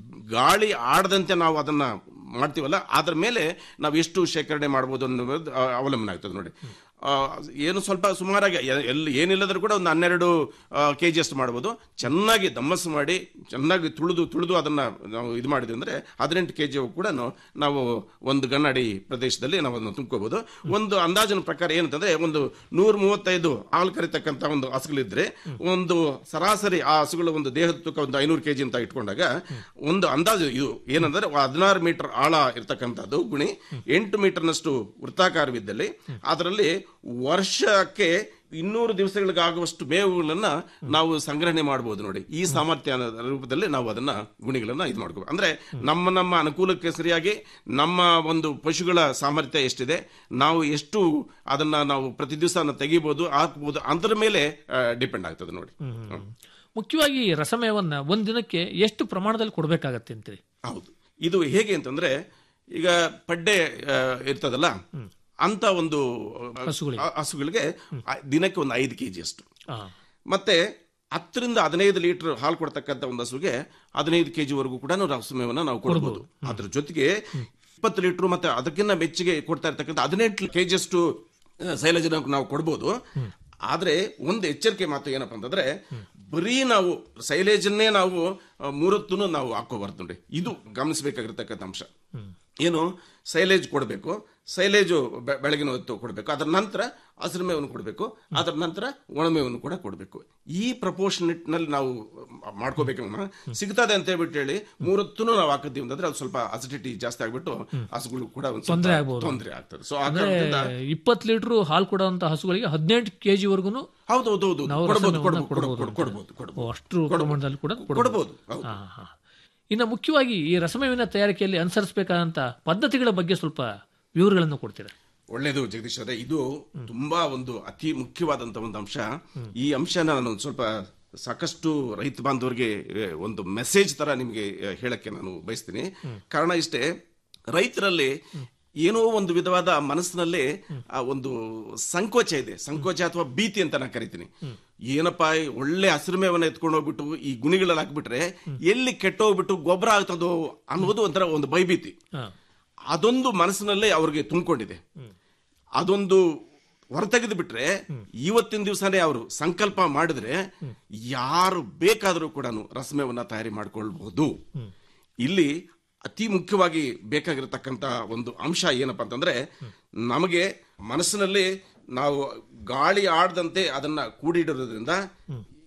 ಗಾಳಿ ಆಡದಂತೆ ನಾವು ಅದನ್ನ ಮಾಡ್ತೀವಲ್ಲ ಅದ್ರ ಮೇಲೆ ನಾವು ಎಷ್ಟು ಶೇಖರಣೆ ಮಾಡ್ಬೋದು ಅನ್ನೋದು ಆ, ಅವಲಂಬನೆ ಆಗ್ತದೆ ನೋಡಿ ಆ, ಏನು ಸ್ವಲ್ಪ ಸುಮಾರಾಗಿ ಎ- ಎಲ್ಲಿ ಏನಿಲ್ಲದ್ರೂ ಕೂಡ ಒಂದು ಹನ್ನೆರಡು ಕೆ ಜಿ ಅಷ್ಟು ಮಾಡ್ಬೋದು ಚೆನ್ನಾಗಿ ದಮ್ಮಸ್ ಮಾಡಿ ಚೆನ್ನಾಗಿ ತುಳಿದು ತುಳಿದು ಅದನ್ನ ನಾವು ಇದು ಮಾಡಿದ್ವಿ ಅಂದ್ರೆ ಹದಿನೆಂಟು ಕೆ ಜಿ ಕೂಡ ನಾವು ಒಂದು ಗನ್ನಡಿ ಪ್ರದೇಶದಲ್ಲಿ ನಾವು ಅದನ್ನು ತುಂಬ್ಕೋಬಹುದು ಒಂದು ಅಂದಾಜಿನ ಪ್ರಕಾರ ಏನಂತಂದ್ರೆ ಒಂದು ನೂರ ಮೂವತ್ತೈದು ಹಾಲು ಕರಿತಕ್ಕಂತ ಒಂದು ಹಸುಗಳಿದ್ರೆ ಒಂದು ಸರಾಸರಿ ಆ ಹಸುಗಳ ಒಂದು ದೇಹದ ತೂಕ ಒಂದು ಐನೂರು ಕೆಜಿ ಅಂತ ಇಟ್ಕೊಂಡಾಗ ಒಂದು ಅಂದಾಜು ಇದು ಏನಂದ್ರೆ ಹದಿನಾರು ಮೀಟರ್ ಆಳ ಇರ್ತಕ್ಕಂಥದ್ದು ಗುಣಿ ಎಂಟು ಮೀಟರ್ನಷ್ಟು ವೃತ್ತಾಕಾರವಿದ್ದಲ್ಲಿ ಅದರಲ್ಲಿ ವರ್ಷಕ್ಕೆ ಇನ್ನೂರು ದಿವಸಗಳಿಗಾಗುವಷ್ಟು ಮೇವುಗಳನ್ನ ನಾವು ಸಂಗ್ರಹಣೆ ಮಾಡಬಹುದು ನೋಡಿ ಈ ಸಾಮರ್ಥ್ಯ ಅನ್ನೋದ್ರ ರೂಪದಲ್ಲಿ ನಾವು ಅದನ್ನ ಗುಣಿಗಳನ್ನ ಇದು ಮಾಡ್ಕೋಬೇಕು ಅಂದ್ರೆ ನಮ್ಮ ನಮ್ಮ ಅನುಕೂಲಕ್ಕೆ ಸರಿಯಾಗಿ ನಮ್ಮ ಒಂದು ಪಶುಗಳ ಸಾಮರ್ಥ್ಯ ಎಷ್ಟಿದೆ ನಾವು ಎಷ್ಟು ಅದನ್ನ ನಾವು ಪ್ರತಿ ದಿವಸ ತೆಗಿಬಹುದು ಹಾಕ್ಬೋದು ಅದರ ಮೇಲೆ ಡಿಪೆಂಡ್ ಆಗ್ತದೆ ನೋಡಿ ಹ್ಮ್. ಮುಖ್ಯವಾಗಿ ಈ ರಸಮೇವನ್ನ ಒಂದ್ ದಿನಕ್ಕೆ ಎಷ್ಟು ಪ್ರಮಾಣದಲ್ಲಿ ಕೊಡಬೇಕಾಗತ್ತೆ ಅಂತೀರಿ ಹೌದು ಇದು ಹೇಗೆ ಅಂತಂದ್ರೆ ಈಗ ಪಡ್ಡೆ ಆ, ಇರ್ತದಲ್ಲ ಅಂತ ಒಂದು ಆ, ಹಸುಗಳಿಗೆ. ಆ, ಹಸುಗಳಿಗೆ ಆ, ದಿನಕ್ಕೆ ಒಂದು ಐದು ಕೆಜಿ ಅಷ್ಟು ಆ, ಮತ್ತೆ ಹತ್ತರಿಂದ ಹದಿನೈದು ಲೀಟರ್ ಹಾಲು ಕೊಡ್ತಕ್ಕಂಥ ಒಂದು ಹಸುಗೆ ಹದಿನೈದು ಕೆಜಿ ವರೆಗೂ ಕೂಡ ನಾವು ರಸಮೇವನ್ನ ನಾವು ಕೊಡಬಹುದು ಅದ್ರ ಜೊತೆಗೆ ಇಪ್ಪತ್ತು ಲೀಟರ್ ಮತ್ತೆ ಅದಕ್ಕಿಂತ ಮೆಚ್ಚಿಗೆ ಕೊಡ್ತಾ ಇರ್ತಕ್ಕಂಥ ಹದಿನೆಂಟು ಕೆಜಿ ಅಷ್ಟು ಸೈಲೇಜ್ ನಾವು ಕೊಡ್ಬೋದು ಆದ್ರೆ ಒಂದು ಎಚ್ಚರಿಕೆ ಮಾತು ಏನಪ್ಪಾ ಅಂತಂದ್ರೆ ಬರೀ ನಾವು ಸೈಲೇಜನ್ನೇ ನಾವು ಆ, ಮೂರೊತ್ತೂ ನಾವು ಹಾಕೋಬಾರ್ದು ನೋಡಿ ಇದು ಗಮನಿಸಬೇಕಾಗಿರ್ತಕ್ಕಂಥ ಅಂಶ ಏನು ಸೈಲೇಜ್ ಕೊಡಬೇಕು ಸೈಲೇಜು ಬೆ- ಬೆಳಗಿನ ಹೊತ್ತು ಕೊಡಬೇಕು ಅದರ ನಂತರ ಹಸಿರು ಮೇವನ್ನು ಕೊಡಬೇಕು ಅದರ ನಂತರ ಒಣಮೇವನ್ನು ಕೂಡ ಕೊಡಬೇಕು ಈ ಪ್ರಪೋರ್ಷನೇಟ್ ನಲ್ಲಿ ನಾವು ಮಾಡ್ಕೋಬೇಕು ಸಿಗ್ತದೆ ಅಂತ ಹೇಳ್ಬಿಟ್ಟು ಹೇಳಿ ಮೂರೊತ್ತೂ ನಾವು ಹಾಕಿದ್ದೀವಿ ಅಂತಂದ್ರೆ ಅದು ಸ್ವಲ್ಪ ಅಸಿಡಿಟಿ ಜಾಸ್ತಿ ಆಗ್ಬಿಟ್ಟು ಹಸುಗಳು ಕೂಡ ಒಂದು ಸ್ವಲ್ಪ ತೊಂದ್ರೆ ಆಗ್ಬೋದು. ತೊಂದರೆ ಆಗ್ತದೆ ಸೊ ಆ ಅಂದ್ರೆ ಕಾರಣದಿಂದ ಇಪ್ಪತ್ತು ಲೀಟರ್ ಹಾಲು ಕೊಡುವಂತ ಹಸುಗಳಿಗೆ ಹದಿನೆಂಟು ಕೆಜಿ ವರ್ಗುನು ಹೌದು ಹೌದು ಹೌದು ನಾವು ಕೊಡ್ಬೋದು ರಸಮೇವನ್ನ ಕೊಡ್ಬೋದು ಕೊಡ್ಬೋದು ಕೊಡ್ಬೋದು ಕೊಡ್ಬೋದು ಓ, ಅಷ್ಟು ಪ್ರಮಾಣದಲ್ಲಿ ಕೂಡ ಕೊಡ್ಬೋದು ಹೌದು. ಹಾ, ಹಾ. ಇನ್ನು ಮುಖ್ಯವಾಗಿ ಈ ರಸಮೇವಿನ ತಯಾರಿಕೆಯಲ್ಲಿ ಅನುಸರಿಸಬೇಕಾದಂತ ಪದ್ಧತಿಗಳ ಬಗ್ಗೆ ಸ್ವಲ್ಪ ವಿವರಗಳನ್ನು ಕೊಡ್ತೀರಾ ಒಳ್ಳೇದು ಜಗದೀಶ್ ಅವರೇ ಇದು ತುಂಬಾ ಒಂದು ಅತಿ ಮುಖ್ಯವಾದಂತ ಒಂದು ಅಂಶ ಈ ಅಂಶನ ನಾನು ಒಂದ್ ಸ್ವಲ್ಪ ಸಾಕಷ್ಟು ರೈತ ಬಾಂಧವರಿಗೆ ಏ, ಒಂದು ಮೆಸೇಜ್ ತರ ನಿಮಗೆ ಏ, ಹೇಳಕ್ಕೆ ನಾನು ಬಯಸ್ತೀನಿ ಕಾರಣ ಇಷ್ಟೇ ರೈತರಲ್ಲಿ ಏನೋ ಒಂದು ವಿಧವಾದ ಮನಸ್ಸಿನಲ್ಲಿ ಆ ಒಂದು ಸಂಕೋಚ ಇದೆ ಸಂಕೋಚ ಅಥವಾ ಭೀತಿ ಅಂತ ನಾನು ಕರಿತೀನಿ ಏನಪ್ಪಾ ಈ ಒಳ್ಳೆ ಹಸಿರು ಮೇವನ್ನ ಎತ್ಕೊಂಡು ಹೋಗ್ಬಿಟ್ಟು ಈ ಗುಣಿಗಳಲ್ಲಿ ಹಾಕ್ಬಿಟ್ರೆ ಎಲ್ಲಿ ಕೆಟ್ಟೋಗ್ಬಿಟ್ಟು ಗೊಬ್ಬರ ಆಗ್ತದೋ ಅನ್ನೋದು ಒಂಥರ ಒಂದು ಭಯಭೀತಿ ಹಾ. ಅದೊಂದು ಮನಸ್ಸಿನಲ್ಲೇ ಅವ್ರಿಗೆ ತುಂಬಿಕೊಂಡಿದೆ ಅದೊಂದು ಹೊರತೆಗೆದು ಬಿಟ್ರೆ ಇವತ್ತಿನ ದಿವಸನೇ ಅವರು ಸಂಕಲ್ಪ ಮಾಡಿದ್ರೆ ಯಾರು ಬೇಕಾದರೂ ಕೂಡ ರಸಮೇವನ್ನ ತಯಾರಿ ಮಾಡ್ಕೊಳ್ಬಹುದು ಇಲ್ಲಿ ಅತಿ ಮುಖ್ಯವಾಗಿ ಬೇಕಾಗಿರತಕ್ಕಂತ ಒಂದು ಅಂಶ ಏನಪ್ಪಾ ಅಂತಂದ್ರೆ ನಮಗೆ ಮನಸ್ಸಿನಲ್ಲಿ ನಾವು ಗಾಳಿ ಆಡದಂತೆ ಅದನ್ನ ಕೂಡಿಡಿರೋದ್ರಿಂದ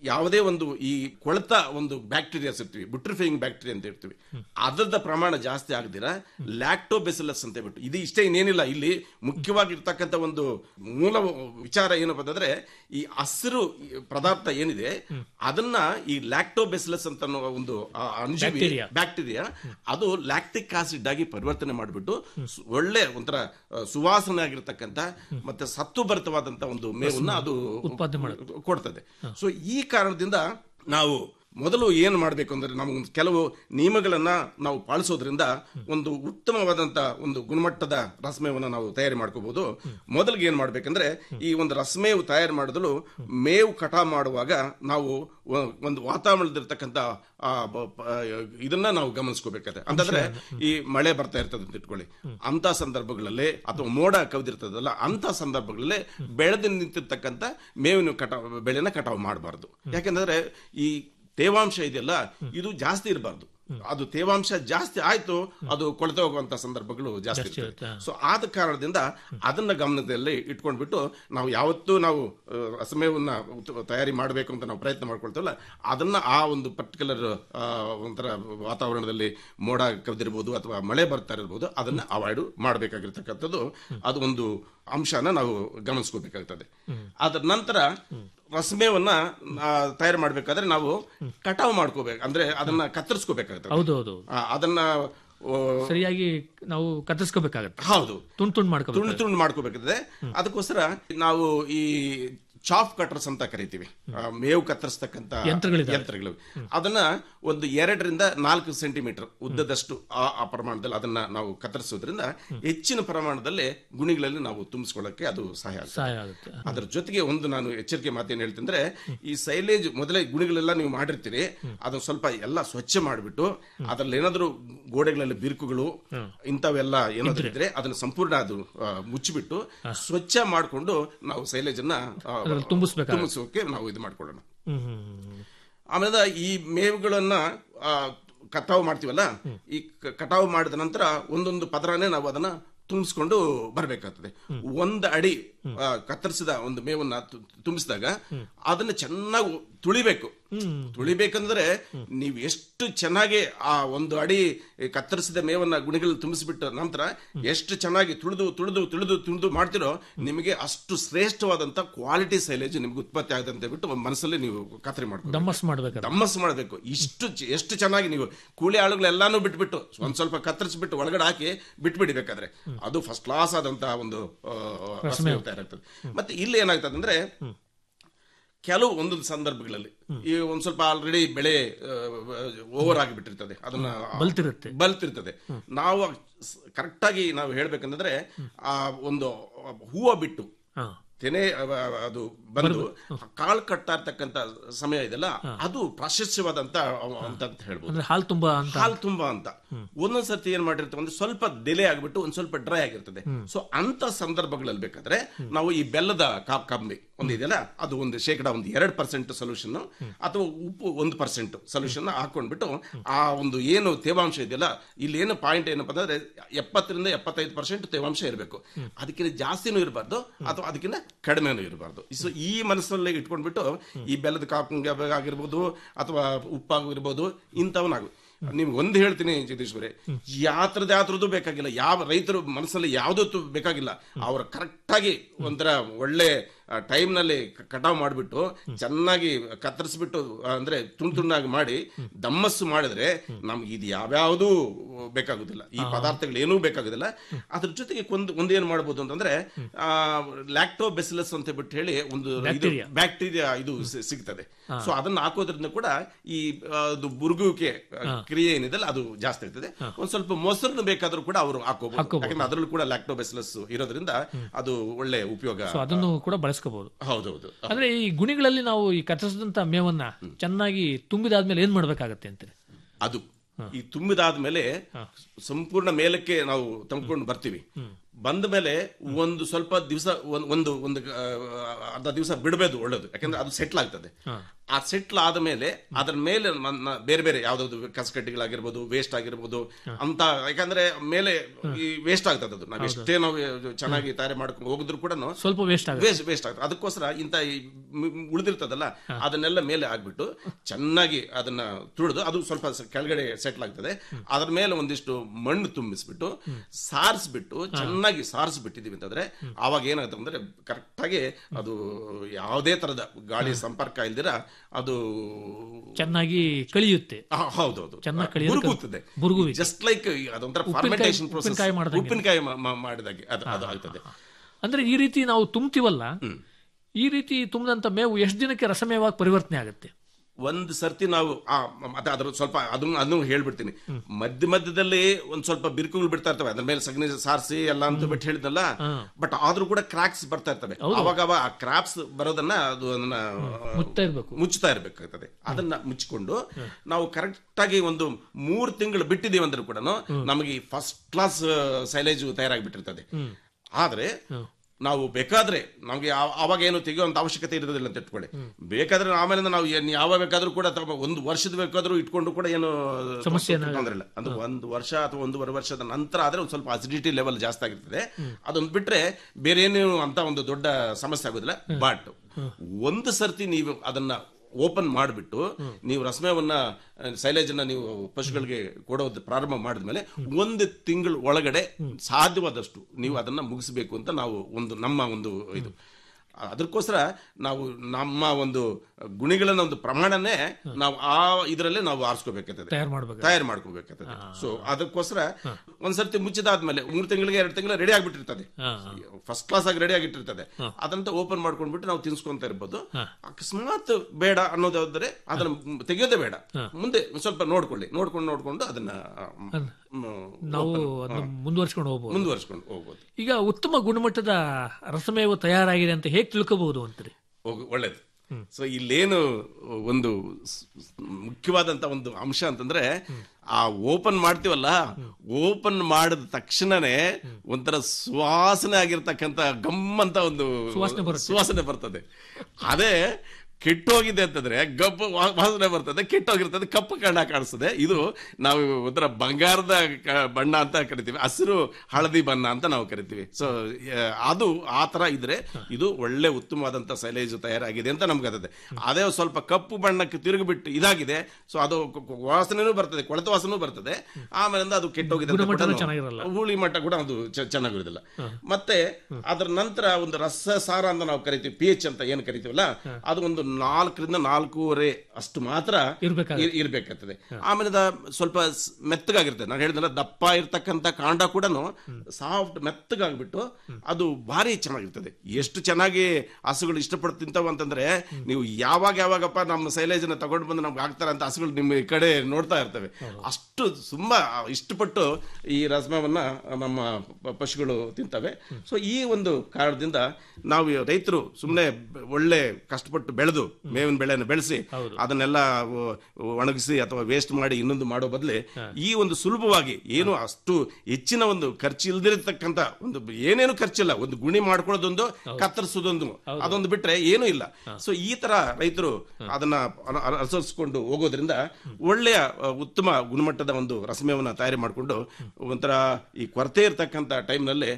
ಯಾವುದೇ ಒಂದು ಈ ಕೊಳೆತ ಒಂದು ಬ್ಯಾಕ್ಟೀರಿಯಾಸ್ ಇರ್ತೀವಿ ಬುಟ್ರಿಫೈಯಿಂಗ್ ಬ್ಯಾಕ್ಟೀರಿಯಾ ಅಂತ ಇರ್ತೀವಿ ಅದರದ ಪ್ರಮಾಣ ಜಾಸ್ತಿ ಆಗದಿರ ಲ್ಯಾಕ್ಟೋಬೆಸಿಲಸ್ ಅಂತ ಹೇಳ್ಬಿಟ್ಟು ಇದು ಇಷ್ಟೇ ಇನ್ನೇನಿಲ್ಲ ಇಲ್ಲಿ ಮುಖ್ಯವಾಗಿರ್ತಕ್ಕಂಥ ಒಂದು ಮೂಲ ವಿಚಾರ ಏನಪ್ಪ ಅಂತಂದ್ರೆ ಈ ಹಸಿರು ಪದಾರ್ಥ ಏನಿದೆ ಅದನ್ನ ಈ ಲ್ಯಾಕ್ಟೋಬೆಸಿಲಸ್ ಅಂತ ಅನ್ನೋ ಒಂದು ಆ ಅಂಜೀವಿ Bacteria. ಬ್ಯಾಕ್ಟೀರಿಯಾ ಅದು ಲ್ಯಾಕ್ಟಿಕ್ ಆಸಿಡ್ ಆಗಿ ಪರಿವರ್ತನೆ ಮಾಡಿಬಿಟ್ಟು ಸು- ಒಳ್ಳೆ ಒಂಥರ ಆ, ಸುವಾಸನೆ ಆಗಿರ್ತಕ್ಕಂಥ ಮತ್ತೆ ಸತ್ವಭರಿತವಾದಂತ ಒಂದು ಮೇವನ್ನ ಅದು ಉತ್ಪಾದನೆ ಕೊಡ್ತದೆ ಸೊ ಈ ಕಾರಣದಿಂದ ನಾವು ಮೊದಲು ಏನು ಮಾಡಬೇಕು ಅಂದ್ರೆ ನಾವು ಒಂದು ಕೆಲವು ನಿಯಮಗಳನ್ನ ನಾವು ಪಾಲಿಸೋದ್ರಿಂದ ಒಂದು ಉತ್ತಮವಾದಂತ ಒಂದು ಗುಣಮಟ್ಟದ ರಸಮೇವನ್ನ ನಾವು ತಯಾರಿ ಮಾಡ್ಕೋಬಹುದು ಮೊದಲಿಗೆ ಏನ್ ಮಾಡ್ಬೇಕಂದ್ರೆ ಈ ಒಂದು ರಸಮೇವು ತಯಾರು ಮಾಡಿದಲು ಮೇವು ಕಟಾವ್ ಮಾಡುವಾಗ ನಾವು ಒ- ಒಂದು ವಾತಾವರಣದಲ್ಲಿರ್ತಕ್ಕಂಥ ಆ ಬ- ಪ- ಇದನ್ನ ನಾವು ಗಮನಿಸ್ಕೋಬೇಕಾದ್ರೆ ಅಂತಂದ್ರೆ ಈ ಮಳೆ ಬರ್ತಾ ಇರ್ತದೆ ಅಂತ ಇಟ್ಕೊಳ್ಳಿ ಅಂತ ಸಂದರ್ಭಗಳಲ್ಲಿ ಅಥವಾ ಮೋಡ ಕವಿದಿರ್ತದಲ್ಲ ಅಂತ ಸಂದರ್ಭಗಳಲ್ಲಿ ಬೆಳೆದು ನಿಂತಿರ್ತಕ್ಕಂಥ ಮೇವಿನ ಕಟಾವ್ ಬೆಳೆನ ಕಟಾವು ಮಾಡಬಾರ್ದು ಯಾಕೆಂದ್ರೆ ಈ ತೇವಾಂಶ ಇದೆಯಲ್ಲ ಇದು ಜಾಸ್ತಿ ಇರಬಾರ್ದು ಅದು ತೇವಾಂಶ ಜಾಸ್ತಿ ಆಯ್ತು ಅದು ಕೊಳೆತು ಹೋಗುವಂತ ಸಂದರ್ಭಗಳು ಜಾಸ್ತಿ ಜಾಸ್ತಿ ಇರ್ತವೆ ಇರುತ್ತೆ. ಸೊ ಆದ ಕಾರಣದಿಂದ ಅದನ್ನ ಗಮನದಲ್ಲಿ ಇಟ್ಕೊಂಡ್ಬಿಟ್ಟು ನಾವು ಯಾವತ್ತೂ ನಾವು ಆ, ರಸಮೇವನ್ನ ಉತ್- ತಯಾರಿ ಮಾಡಬೇಕು ಅಂತ ನಾವು ಪ್ರಯತ್ನ ಮಾಡ್ಕೊಳ್ತೇವಲ್ಲ ಅದನ್ನ ಆ ಒಂದು ಪರ್ಟಿಕ್ಯುಲರ್ ಒಂಥರ ವಾತಾವರಣದಲ್ಲಿ ಮೋಡ ಕವಿದಿರ್ಬೋದು ಅಥವಾ ಮಳೆ ಬರ್ತಾ ಇರ್ಬೋದು ಅದನ್ನ ಅವಾಯ್ಡ್ ಮಾಡಬೇಕಾಗಿರ್ತಕ್ಕಂಥದ್ದು ಅದು ಒಂದು ಅಂಶನ ನಾವು ಗಮನಿಸ್ಕೋಬೇಕಾಗ್ತದೆ ಅದ್ರ ನಂತರ ರಸಮೇವನ್ನ ಆ, ತಯಾರು ಮಾಡ್ಬೇಕಾದ್ರೆ ನಾವು ಕಟಾವು ಮಾಡ್ಕೋಬೇಕು ಅಂದ್ರೆ ಅದನ್ನ ಕತ್ತರಿಸ್ಕೋಬೇಕಾಗ್ತದೆ ಹೌದು ಹೌದು ಆ, ಅದನ್ನ ಓ, ಸರಿಯಾಗಿ ನಾವು ಕತ್ತರಿಸ್ಕೋಬೇಕಾಗತ್ತೆ ಹೌದು ತುಂಡು ತುಂಡು ಮಾಡ್ಕೋಬೇಕು ತುಂಡು ತುಂಡು ಮಾಡ್ಕೋಬೇಕಾಗಿದೆ ಅದಕ್ಕೋಸ್ಕರ ನಾವು ಈ ಚಾಫ್ ಕಟರ್ಸ್ ಅಂತ ಕರಿತೀವಿ ಆ, ಮೇವು ಕತ್ತರಿಸ್ತಕ್ಕಂತ ಯಂತ್ರಗಳಿದಾವೆ. ಯಂತ್ರಗಳು ಅದನ್ನ ಒಂದು ಎರಡರಿಂದ ನಾಲ್ಕು ಸೆಂಟಿಮೀಟರ್ ಉದ್ದದಷ್ಟು ಆ ಆ ಪ್ರಮಾಣದಲ್ಲಿ ಅದನ್ನ ನಾವು ಕತ್ತರಿಸೋದ್ರಿಂದ ಹೆಚ್ಚಿನ ಪ್ರಮಾಣದಲ್ಲಿ ಗುಣಿಗಳಲ್ಲಿ ನಾವು ತುಂಬಿಸ್ಕೊಳ್ಳಕ್ಕೆ ಅದು ಸಹಾಯ ಆಗ್ತದೆ ಸಹಾಯ ಆಗುತ್ತೆ ಅದ್ರ ಜೊತೆಗೆ ಒಂದು ನಾನು ಎಚ್ಚರಿಕೆ ಮಾತೇನು ಹೇಳ್ತಂದ್ರೆ ಈ ಸೈಲೇಜ್ ಮೊದಲೇ ಗುಣಿಗಳೆಲ್ಲ ನೀವು ಮಾಡಿರ್ತೀರಿ ಅದನ್ನ ಸ್ವಲ್ಪ ಎಲ್ಲ ಸ್ವಚ್ಛ ಮಾಡಿಬಿಟ್ಟು ಅದ್ರಲ್ಲಿ ಏನಾದ್ರು ಗೋಡೆಗಳಲ್ಲಿ ಬಿರುಕುಗಳು ಇಂಥವೆಲ್ಲ ಏನಾದ್ರು ಇದ್ರೆ ಅದನ್ನ ಸಂಪೂರ್ಣ ಅದು ಆ, ಮುಚ್ಚಿಬಿಟ್ಟು ಸ್ವಚ್ಛ ಮಾಡಿಕೊಂಡು ನಾವು ಸೈಲೇಜ್ ಅನ್ನ ಆ, ಅದ್ರಲ್ಲಿ ತುಂಬಿಸ್ಬೇಕಾಗುತ್ತೆ. ತುಂಬಿಸೋಕೆ ನಾವು ಇದು ಮಾಡ್ಕೊಳ್ಳೋಣ ಹ್ಮ್ ಹ್ಮ್ ಹ್ಮ್. ಆಮೇಲೆ ಈ ಮೇವುಗಳನ್ನ ಆ, ಕಟಾವು ಮಾಡ್ತೀವಲ್ಲ ಈ ಕ- ಕಟಾವು ಮಾಡಿದ ನಂತರ ಒಂದೊಂದು ಪದರನೇ ನಾವು ಅದನ್ನ ತುಂಬಿಸ್ಕೊಂಡು ಬರ್ಬೇಕಾಗ್ತದೆ ಒಂದು ಅಡಿ ಆ, ಕತ್ತರಿಸಿದ ಒಂದು ಮೇವನ್ನ ತು- ತುಂಬಿಸಿದಾಗ ಅದನ್ನ ಚೆನ್ನಾಗಿ ತುಳಿಬೇಕು ತುಳಿಬೇಕಂದ್ರೆ ನೀವು ಎಷ್ಟು ಚೆನ್ನಾಗಿ ಆ ಒಂದು ಅಡಿ ಕತ್ತರಿಸಿದ ಮೇವನ್ನ ಗುಣಿಗಳು ತುಂಬಿಸಿಬಿಟ್ಟ ನಂತರ ಎಷ್ಟು ಚೆನ್ನಾಗಿ ತುಳಿದು ತುಳಿದು ತುಳಿದು ತುಳಿದು ಮಾಡ್ತಿರೋ ನಿಮಗೆ ಅಷ್ಟು ಶ್ರೇಷ್ಠವಾದಂತ ಕ್ವಾಲಿಟಿ ಸೈಲೇಜ್ ನಿಮ್ಗೆ ಉತ್ಪತ್ತಿ ಆಗುತ್ತೆ ಅಂತ ಹೇಳ್ಬಿಟ್ಟು ಮನಸ್ಸಲ್ಲಿ ನೀವು ಖಾತ್ರಿ ಮಾಡ್ಕೊಂಡು ದಮ್ಮಸ್ ಮಾಡ್ಬೇಕಾದ್ರೆ ದಮ್ಮಸ್ ಮಾಡಬೇಕು ಇಷ್ಟು ಚ- ಎಷ್ಟು ಚೆನ್ನಾಗಿ ನೀವು ಕೂಲಿ ಆಳುಗಳೆಲ್ಲಾನು ಬಿಟ್ಬಿಟ್ಟು ಒಂದ್ ಸ್ವಲ್ಪ ಕತ್ತರಿಸ್ಬಿಟ್ಟು ಒಳಗಡೆ ಹಾಕಿ ಬಿಟ್ಬಿಡಿ ಬೇಕಾದ್ರೆ ಅದು ಫಸ್ಟ್ ಕ್ಲಾಸ್ ಆದಂತಹ ಒಂದು ಆ, ರಸಮೇವ ತಯಾರಾಗ್ತದೆ ಮತ್ತೆ ಇಲ್ಲಿ ಏನಾಗ್ತದೆ ಅಂದ್ರೆ ಕೆಲವು ಒಂದೊಂದು ಸಂದರ್ಭಗಳಲ್ಲಿ ಈ ಒಂದ್ ಸ್ವಲ್ಪ ಆಲ್ರೆಡಿ ಬೆಳೆ ಓವರ್ ಆಗಿಬಿಟ್ಟಿರ್ತದೆ ಅದನ್ನ ಬಲ್ತಿರುತ್ತೆ. ಬಲ್ತಿರ್ತದೆ ನಾವು ಕರೆಕ್ಟ್ ಆಗಿ ನಾವು ಹೇಳ್ಬೇಕಂದ್ರೆ ಆ ಒಂದು ಹೂವು ಬಿಟ್ಟು ಹಾ ತೆನೆ ಅವ- ಅವ- ಅದು ಬಂದು ಕಾಳು ಕಟ್ತಾ ಇರ್ತಕ್ಕಂಥ ಸಮಯ ಇದೆಲ್ಲ ಅದು ಪ್ರಾಶಸ್ಯವಾದಂತ ಅವ- ಅಂತ ಅಂತ ಹೇಳ್ಬೋದು ಅಂದ್ರೆ ಹಾಲು ತುಂಬಾ ಅಂತ ಹಾಲು ತುಂಬಾ ಅಂತ ಒಂದೊಂದ್ ಸರ್ತಿ ಏನ್ ಮಾಡಿರ್ತವೆ ಅಂದ್ರೆ ಸ್ವಲ್ಪ ಡಿಲೇ ಆಗಿಬಿಟ್ಟು ಒಂದ್ ಸ್ವಲ್ಪ ಡ್ರೈ ಆಗಿರ್ತದೆ ಸೊ ಅಂತ ಸಂದರ್ಭಗಳಲ್ಲಿ ಬೇಕಾದ್ರೆ ನಾವು ಈ ಬೆಲ್ಲದ ಕಾಪ್ ಕಮ್ಮಿ ಒಂದು ಇದೆಯಲ್ಲ ಅದು ಒಂದು ಶೇಕಡ ಒಂದು ಎರಡು ಪರ್ಸೆಂಟ್ ಸೊಲ್ಯೂಷನ್ ಅಥವಾ ಉಪ್ಪು ಒಂದು ಪರ್ಸೆಂಟ್ ಸೊಲ್ಯೂಷನ್ ಹಾಕೊಂಡ್ಬಿಟ್ಟು ಆ ಒಂದು ಏನು ತೇವಾಂಶ ಇದೆಯಲ್ಲ ಇಲ್ಲಿ ಏನು ಪಾಯಿಂಟ್ ಏನಪ್ಪ ಅಂದ್ರೆ ಎಪ್ಪತ್ತರಿಂದ ಎಪ್ಪತ್ತೈದು ಪರ್ಸೆಂಟ್ ತೇವಾಂಶ ಇರಬೇಕು ಅದಕ್ಕಿಂತ ಜಾಸ್ತಿನೂ ಇರಬಾರ್ದು ಅಥವಾ ಅದಕ್ಕಿಂತ ಕಡಿಮೆನೂ ಇರಬಾರ್ದು ಸೊ ಈ ಮನಸ್ಸಲ್ಲಿ ಇಟ್ಕೊಂಡ್ಬಿಟ್ಟು ಈ ಬೆಲ್ಲದ ಕಾಪು ಆಗಿರ್ಬೋದು ಅಥವಾ ಉಪ್ಪಾಗಿರ್ಬೋದು ಇಂಥವನ್ನಾಗು ನಿಮ್ಗೆ ಒಂದು ಹೇಳ್ತೀನಿ ಜಗದೀಶ್ವರೇ ಯಾತ್ರದ ಯಾತ್ರದ್ದು ಬೇಕಾಗಿಲ್ಲ ಯಾವ ರೈತರು ಮನಸ್ಸಲ್ಲಿ ಯಾವುದೂ ಬೇಕಾಗಿಲ್ಲ ಅವ್ರ ಕರೆಕ್ಟಾಗಿ ಒಂಥರ ಒಳ್ಳೆ ಟೈಮ್ ನಲ್ಲಿ ಕ- ಕಟಾವ್ ಮಾಡಿಬಿಟ್ಟು ಚೆನ್ನಾಗಿ ಕತ್ತರಿಸ್ಬಿಟ್ಟು ಆ, ಅಂದ್ರೆ ತುಂಡು ತುಂಡಾಗಿ ಮಾಡಿ ದಮ್ಮಸ್ಸು ಮಾಡಿದ್ರೆ ನಮ್ಗೆ ಇದು ಯಾವ್ಯಾವುದೂ ಬೇಕಾಗುದಿಲ್ಲ ಈ ಪದಾರ್ಥಗಳು ಏನೂ ಬೇಕಾಗುದಿಲ್ಲ ಅದ್ರ ಜೊತೆಗೆ ಒಂದು ಒಂದೇನು ಮಾಡ್ಬೋದು ಅಂತಂದ್ರೆ ಲ್ಯಾಕ್ಟೋಬೆಸಿಲಸ್ ಅಂತ ಬಿಟ್ಟು ಹೇಳಿ ಒಂದು ಇದು Bacteria. ಬ್ಯಾಕ್ಟೀರಿಯಾ ಇದು ಸಿ- ಸಿಗ್ತದೆ ಸೊ ಅದನ್ನ ಹಾಕೋದ್ರಿಂದ ಕೂಡ ಈ ಆ, ಅದು ಬುರುಗುವಿಕೆ ಆ, ಕ್ರಿಯೆ ಏನಿದೆಲ್ಲ ಅದು ಜಾಸ್ತಿ ಇರ್ತದೆ ಒಂದ್ ಸ್ವಲ್ಪ ಮೊಸರನ್ನು ಬೇಕಾದ್ರೂ ಕೂಡ ಅವರು ಹಾಕೋಬಹುದು ಹಾಕ್ಕೋಬಹುದು. ಯಾಕಂದ್ರೆ ಅದರಲ್ಲೂ ಕೂಡ ಲ್ಯಾಕ್ಟೋಬೆಸಿಲಸ್ ಇರೋದ್ರಿಂದ ಅದು ಒಳ್ಳೆ ಉಪಯೋಗ ಸೊ ಅದನ್ನು ಕೂಡ ಬಳಸ್ಕೋಬಹುದು ಹೌದೌದು ಅಂದ್ರೆ ಈ ಗುಣಿಗಳಲ್ಲಿ ನಾವು ಈ ಕತ್ತರಿಸಿದಂತ ಮೇವನ್ನ ಚೆನ್ನಾಗಿ ತುಂಬಿದಾದ್ಮೇಲೆ ಏನ್ ಮಾಡ್ಬೇಕಾಗತ್ತೆ ಅಂತೀರಿ ಅದು ಈ ತುಂಬಿದಾದ್ಮೇಲೆ ಸಂಪೂರ್ಣ ಮೇಲಕ್ಕೆ ನಾವು ತಂದ್ಕೊಂಡು ಬರ್ತೀವಿ ಬಂದ ಮೇಲೆ ಒಂದು ಸ್ವಲ್ಪ ದಿವಸ ಒಂದು ಒಂದು ಆ, ಅರ್ಧ ದಿವಸ ಬಿಡಬೇಕು ಒಳ್ಳೇದು ಯಾಕಂದ್ರೆ ಅದು ಸೆಟ್ಲ್ ಆಗ್ತದೆ ಆ ಸೆಟ್ಲ್ ಆದ ಮೇಲೆ ಅದರ ಮೇಲೆ ನನ್ನ ಬೇರೆ ಬೇರೆ ಯಾವ್ದಾದ್ರು ಕಸಕಡ್ಡಿಗಳಾಗಿರ್ಬೋದು ವೇಸ್ಟ್ ಆಗಿರ್ಬೋದು ಅಂತ ಯಾಕಂದ್ರೆ ಮೇಲೆ ಈ ವೇಸ್ಟ್ ಆಗ್ತದೆ ಅದು ನಾವು ಎಷ್ಟೇ ನಾವು ಚೆನ್ನಾಗಿ ತಯಾರಿ ಮಾಡ್ಕೊಂಡು ಹೋಗಿದ್ರು ಕೂಡ ಸ್ವಲ್ಪ ವೇಸ್ಟ್ ಆಗುತ್ತೆ ವೇಸ್ಟ್ ವೇಸ್ಟ್ ಆಗ್ತದೆ ಅದಕ್ಕೋಸ್ಕರ ಇಂಥ ಈ ಮ್- ಮ್- ಉಳಿದಿರ್ತದಲ್ಲ ಅದನ್ನೆಲ್ಲ ಮೇಲೆ ಆಗ್ಬಿಟ್ಟು ಚೆನ್ನಾಗಿ ಅದನ್ನ ತುಳಿದು ಅದು ಸ್ವಲ್ಪ ಸ- ಕೆಳಗಡೆ ಸೆಟ್ಲ್ ಆಗ್ತದೆ ಅದ್ರ ಮೇಲೆ ಒಂದಿಷ್ಟು ಮಣ್ಣು ತುಂಬಿಸ್ಬಿಟ್ಟು ಸಾರಿಸ್ಬಿಟ್ಟು ಚೆನ್ನಾಗಿ ಸಾರಿಸ್ಬಿಟ್ಟಿದೀವಿ ಅಂತಂದ್ರೆ ಆವಾಗ ಏನಾಗುತ್ತೆ ಅಂದ್ರೆ ಕರೆಕ್ಟ್ ಆಗಿ ಅದು ಯಾವುದೇ ತರದ ಗಾಳಿ ಸಂಪರ್ಕ ಇಲ್ದಿರ ಅದು ಚೆನ್ನಾಗಿ ಕಳಿಯುತ್ತೆ ಆ, ಹೌದೌದು ಚೆನ್ನಾಗಿ ಕಳಿಯೋದಕ್ಕೆ ಬುರುಗುತ್ತದೆ ಬುರುಗುವಿಕೆ. ಜಸ್ಟ್ ಲೈಕ್ ಅದೊಂಥರ ಉಪ್ಪಿನಕಾಯಿ- ಫಾರ್ಮೆಂಟೇಷನ್ ಪ್ರೋಸೆಸ್ ಉಪ್ಪಿನಕಾಯಿ ಮಾಡ್ದಂಗೆ. ಉಪ್ಪಿನಕಾಯಿ ಮ- ಮ- ಮಾಡಿದಾಗೆ ಅದು ಅದು ಆಗ್ತದೆ ಅಂದ್ರೆ ಈ ರೀತಿ ನಾವು ತುಂಬ್ತೀವಲ್ಲ ಈ ರೀತಿ ತುಂಬಿದಂತ ಮೇವು ಎಷ್ಟು ದಿನಕ್ಕೆ ರಸಮೇವಾಗಿ ಪರಿವರ್ತನೆ ಆಗುತ್ತೆ ಒಂದು ಸರ್ತಿ ನಾವು ಆ ಮತ್ತೆ ಅದ್ರ ಸ್ವಲ್ಪ ಅದನ್ನ ಅದನ್ನು ಹೇಳ್ಬಿಡ್ತೀನಿ ಮಧ್ಯ ಮಧ್ಯದಲ್ಲಿ ಒಂದ್ ಸ್ವಲ್ಪ ಬಿರುಕುಗಳು ಬಿಡ್ತಾ ಇರ್ತವೆ ಅದ್ರ ಮೇಲೆ ಸಗಣಿ ಸಾರಿಸಿ ಎಲ್ಲ ಅಂತ ಬಿಟ್ಟು ಹೇಳಿದ್ನಲ್ಲ ಬಟ್ ಆದ್ರೂ ಕೂಡ ಕ್ರಾಕ್ಸ್ ಬರ್ತಾ ಇರ್ತವೆ ಅವಾಗ ಅವಾಗ ಆ ಕ್ರಾಪ್ಸ್ ಬರೋದನ್ನ ಅದು ಅದನ್ನ ಮುಚ್ತಾ ಇರ್ಬೇಕು ಮುಚ್ತಾ ಇರ್ಬೇಕಾಗ್ತದೆ ಅದನ್ನ ಮುಚ್ಚಿಕೊಂಡು ನಾವು ಕರೆಕ್ಟ್ ಆಗಿ ಒಂದು ಮೂರ್ ತಿಂಗಳು ಬಿಟ್ಟಿದೀವಿ ಅಂದ್ರೂ ಕೂಡ ನಮಗೆ ಫಸ್ಟ್ ಕ್ಲಾಸ್ ಸೈಲೇಜ್ ತಯಾರಾಗಿಬಿಟ್ಟಿರ್ತದೆ ಆದ್ರೆ ನಾವು ಬೇಕಾದ್ರೆ ನಮಗೆ ಆ- ಆವಾಗ ಏನು ತೆಗೆಯುವಂತ ಅವಶ್ಯಕತೆ ಇರೋದಿಲ್ಲ ಅಂತ ಇಟ್ಕೊಳ್ಳಿ ಬೇಕಾದ್ರೆ ಆಮೇಲೆ ನಾವು ಏನ್ ಯಾವ ಬೇಕಾದ್ರೂ ಕೂಡ ತಗೊ- ಒಂದು ವರ್ಷದ ಬೇಕಾದ್ರೂ ಇಟ್ಕೊಂಡು ಕೂಡ ಏನು ಸಮಸ್ಯೆ ಏನಾಗಲ್ಲ. ತೊಂದ್ರೆ ಇಲ್ಲ ಅದು ಒಂದು ವರ್ಷ ಅಥವಾ ಒಂದೂವರೆ ವರ್ಷದ ನಂತರ ಆದ್ರೆ ಒಂದು ಸ್ವಲ್ಪ ಅಸಿಡಿಟಿ ಲೆವೆಲ್ ಜಾಸ್ತಿ ಆಗಿರ್ತದೆ ಅದೊಂದು ಬಿಟ್ರೆ ಬೇರೆ ಏನು ಅಂತ ಒಂದು ದೊಡ್ಡ ಸಮಸ್ಯೆ ಆಗೋದಿಲ್ಲ ಬಟ್ ಒಂದು ಸರ್ತಿ ನೀವು ಅದನ್ನ ಓಪನ್ ಮಾಡಿಬಿಟ್ಟು ನೀವು ರಸಮೇವನ್ನ ಸೈಲೇಜ್ ಅನ್ನ ನೀವು ಪಶುಗಳಿಗೆ ಕೊಡೋದು ಪ್ರಾರಂಭ ಮಾಡಿದ್ಮೇಲೆ ಒಂದು ತಿಂಗಳ ಒಳಗಡೆ ಸಾಧ್ಯವಾದಷ್ಟು ನೀವು ಅದನ್ನ ಮುಗಿಸಬೇಕು ಅಂತ ನಾವು ಒಂದು ನಮ್ಮ ಒಂದು ಇದು ಅದಕ್ಕೋಸ್ಕರ ನಾವು ನಮ್ಮ ಒಂದು ಗುಣಿಗಳನ್ನ ಒಂದು ಪ್ರಮಾಣನೇ ನಾವು ಆ ಇದರಲ್ಲೇ ನಾವು ಆರಿಸ್ಕೋಬೇಕಾಗ್ತದೆ ತಯಾರು ಮಾಡ್ಬೇಕು ತಯಾರು ಮಾಡ್ಕೋಬೇಕಾಗ್ತದೆ ಸೊ ಅದಕ್ಕೋಸ್ಕರ ಒಂದ್ಸರ್ತಿ ಮುಚ್ಚಿದಾದ್ಮೇಲೆ ಮೂರು ತಿಂಗಳಿಗೆ ಎರಡು ತಿಂಗಳು ರೆಡಿ ಆಗ್ಬಿಟ್ಟಿರ್ತದೆ ಫಸ್ಟ್ ಕ್ಲಾಸ್ ಆಗಿ ರೆಡಿ ಆಗಿಟ್ಟಿರ್ತದೆ ಅದಂತ ಓಪನ್ ಮಾಡ್ಕೊಂಡ್ಬಿಟ್ಟು ನಾವು ತಿನ್ಸ್ಕೊಂತ ಇರ್ಬೋದು ಅಕಸ್ಮಾತ್ ಬೇಡ ಅನ್ನೋದಾದ್ರೆ ಅದನ್ನ ತೆಗೆಯೋದೇ ಬೇಡ ಮುಂದೆ ಒಂದ್ ಸ್ವಲ್ಪ ನೋಡ್ಕೊಳ್ಳಿ ನೋಡ್ಕೊಂಡು ನೋಡ್ಕೊಂಡು ಅದನ್ನ ಮ್, ನಾವು ಅದನ್ನ ಮುಂದುವರ್ಸ್ಕೊಂಡು ಹೋಗ್ಬೋದು ಮುಂದುವರ್ಸ್ಕೊಂಡು ಹೋಗ್ಬೋದು ಈಗ ಉತ್ತಮ ಗುಣಮಟ್ಟದ ರಸಮೇವು ತಯಾರಾಗಿದೆ ಅಂತ ಹೇಗೆ ತಿಳ್ಕೋಬಹುದು ಅಂತೀರಿ ಹೋಗು ಒಳ್ಳೇದು ಸೊ ಇಲ್ಲೇನು ಒಂದು ಸ್- ಸ್- ಮುಖ್ಯವಾದಂತ ಒಂದು ಅಂಶ ಅಂತಂದ್ರೆ ಆ ಓಪನ್ ಮಾಡ್ತೀವಲ್ಲ ಓಪನ್ ಮಾಡಿದ ತಕ್ಷಣನೇ ಒಂಥರ ಸುವಾಸನೆ ಆಗಿರ್ತಕ್ಕಂಥ ಗಮ್ಮಂತ ಒಂದು ಸುವಾಸನೆ ಬರುತ್ತೆ. ಸುವಾಸನೆ ಬರ್ತದೆ ಅದೇ ಕೆಟ್ಟೋಗಿದೆ ಅಂತಂದ್ರೆ ಗಬ್ಬು ವಾ- ವಾಸನೆ ಬರ್ತದೆ ಕೆಟ್ಟೋಗಿರ್ತದೆ ಕಪ್ಪು ಕಣ್ಣ ಕಾಣಿಸ್ತದೆ ಇದು ನಾವು ಒಂಥರ ಬಂಗಾರದ ಕ- ಬಣ್ಣ ಅಂತ ಕರಿತೀವಿ ಹಸಿರು ಹಳದಿ ಬಣ್ಣ ಅಂತ ನಾವು ಕರಿತೀವಿ ಸೊ ಅದು ಆ ತರ ಇದ್ರೆ ಇದು ಒಳ್ಳೆ ಉತ್ತಮವಾದಂತ ಸೈಲೇಜ್ ತಯಾರಾಗಿದೆ ಅಂತ ನಮ್ಗೆ ಅದೇ ಅದೇ ಸ್ವಲ್ಪ ಕಪ್ಪು ಬಣ್ಣಕ್ಕೆ ತಿರುಗಿಬಿಟ್ಟು ಇದಾಗಿದೆ ಸೊ ಅದು ಕ- ಕ- ವಾಸನೆನೂ ಬರ್ತದೆ ಕೊಳೆತ ವಾಸನೂ ಬರ್ತದೆ ಆಮೇಲಿಂದ ಅದು ಕೆಟ್ಟೋಗಿದೆ ಅಂತ ಗುಣಮಟ್ಟನೂ ಕೂಡ ಚೆನ್ನಾಗಿರಲ್ಲ. ನಾವು- ಹುಳಿ ಮಟ್ಟ ಕೂಡ ಅದು ಚ- ಚೆನ್ನಾಗಿರೋದಿಲ್ಲ ಮತ್ತೆ ಅದರ ನಂತರ ಒಂದು ರಸಸಾರ ಅಂತ ನಾವು ಕರಿತೀವಿ ಪಿ ಎಚ್ ಅಂತ ಏನು ಕರಿತೀವಲ್ಲ ಅದು ಒಂದು ನಾಲ್ಕರಿಂದ ನಾಲ್ಕೂವರೆ ಅಷ್ಟು ಮಾತ್ರ ಇರ್ಬೇಕಾಗುತ್ತೆ. ಇರ್- ಇರ್ಬೇಕಾಗ್ತದೆ ಆಮೇಲೆ ಅದ ಸ್ವಲ್ಪ ಸ್- ಮೆತ್ತಗಾಗಿರ್ತದೆ ನಾನು ಹೇಳಿದ್ನಲ್ಲ ದಪ್ಪ ಇರ್ತಕ್ಕಂಥ ಕಾಂಡ ಕೂಡ ಸಾಫ್ಟ್ ಮೆತ್ತಗಾಗ್ಬಿಟ್ಟು ಅದು ಭಾರಿ ಚೆನ್ನಾಗಿರ್ತದೆ ಎಷ್ಟು ಚೆನ್ನಾಗಿ ಹಸುಗಳು ಇಷ್ಟಪಟ್ಟು ತಿಂತಾವ ಅಂತಂದ್ರೆ ನೀವು ಯಾವಾಗ ಯಾವಾಗಪ್ಪ ನಮ್ಮ ಸೈಲೇಜ್ ಅನ್ನ ತಗೊಂಡು ಬಂದು ನಮ್ಗೆ ಹಾಕ್ತಾರೆ ಅಂತ ಹಸುಗಳು ನಿಮ್ಮ ಈ ಕಡೆ ನೋಡ್ತಾ ಇರ್ತವೆ ಅಷ್ಟು ತುಂಬಾ ಇಷ್ಟಪಟ್ಟು ಈ ರಸಮವನ್ನ ನಮ್ಮ ಪ- ಪಶುಗಳು ತಿಂತವೆ ಸೊ ಈ ಒಂದು ಕಾರಣದಿಂದ ನಾವು ರೈತರು ಸುಮ್ಮನೆ ಒಳ್ಳೆ ಕಷ್ಟಪಟ್ಟು ಬೆಳೆದು ಮೇವಿನ ಬೆಳೆಯನ್ನು ಬೆಳೆಸಿ ಅದನ್ನೆಲ್ಲ ಒ- ಒಣಗಿಸಿ ಅಥವಾ ವೇಸ್ಟ್ ಮಾಡಿ ಇನ್ನೊಂದು ಮಾಡೋ ಬದಲು ಈ ಒಂದು ಸುಲಭವಾಗಿ ಏನು ಅಷ್ಟು ಹೆಚ್ಚಿನ ಒಂದು ಖರ್ಚು ಇಲ್ದಿರತಕ್ಕಂತ ಒಂದು ಏನೇನು ಖರ್ಚಿಲ್ಲ ಒಂದು ಗುಣಿ ಮಾಡ್ಕೊಳ್ಳೋದೊಂದು ಕತ್ತರಿಸೋದೊಂದು ಅದೊಂದು ಬಿಟ್ರೆ ಏನೂ ಇಲ್ಲ ಸೊ ಈ ತರ ರೈತರು ಅದನ್ನ ಅನ- ಅನ- ಅನುಸರಿಸಿಕೊಂಡು ಹೋಗೋದ್ರಿಂದ ಒಳ್ಳೆಯ ಅ, ಉತ್ತಮ ಗುಣಮಟ್ಟದ ಒಂದು ರಸಮೇವನ್ನ ತಯಾರಿ ಮಾಡಿಕೊಂಡು ಒಂಥರ ಈ ಕೊರತೆ ಇರತಕ್ಕಂತ ಟೈಮ್ನಲ್ಲಿ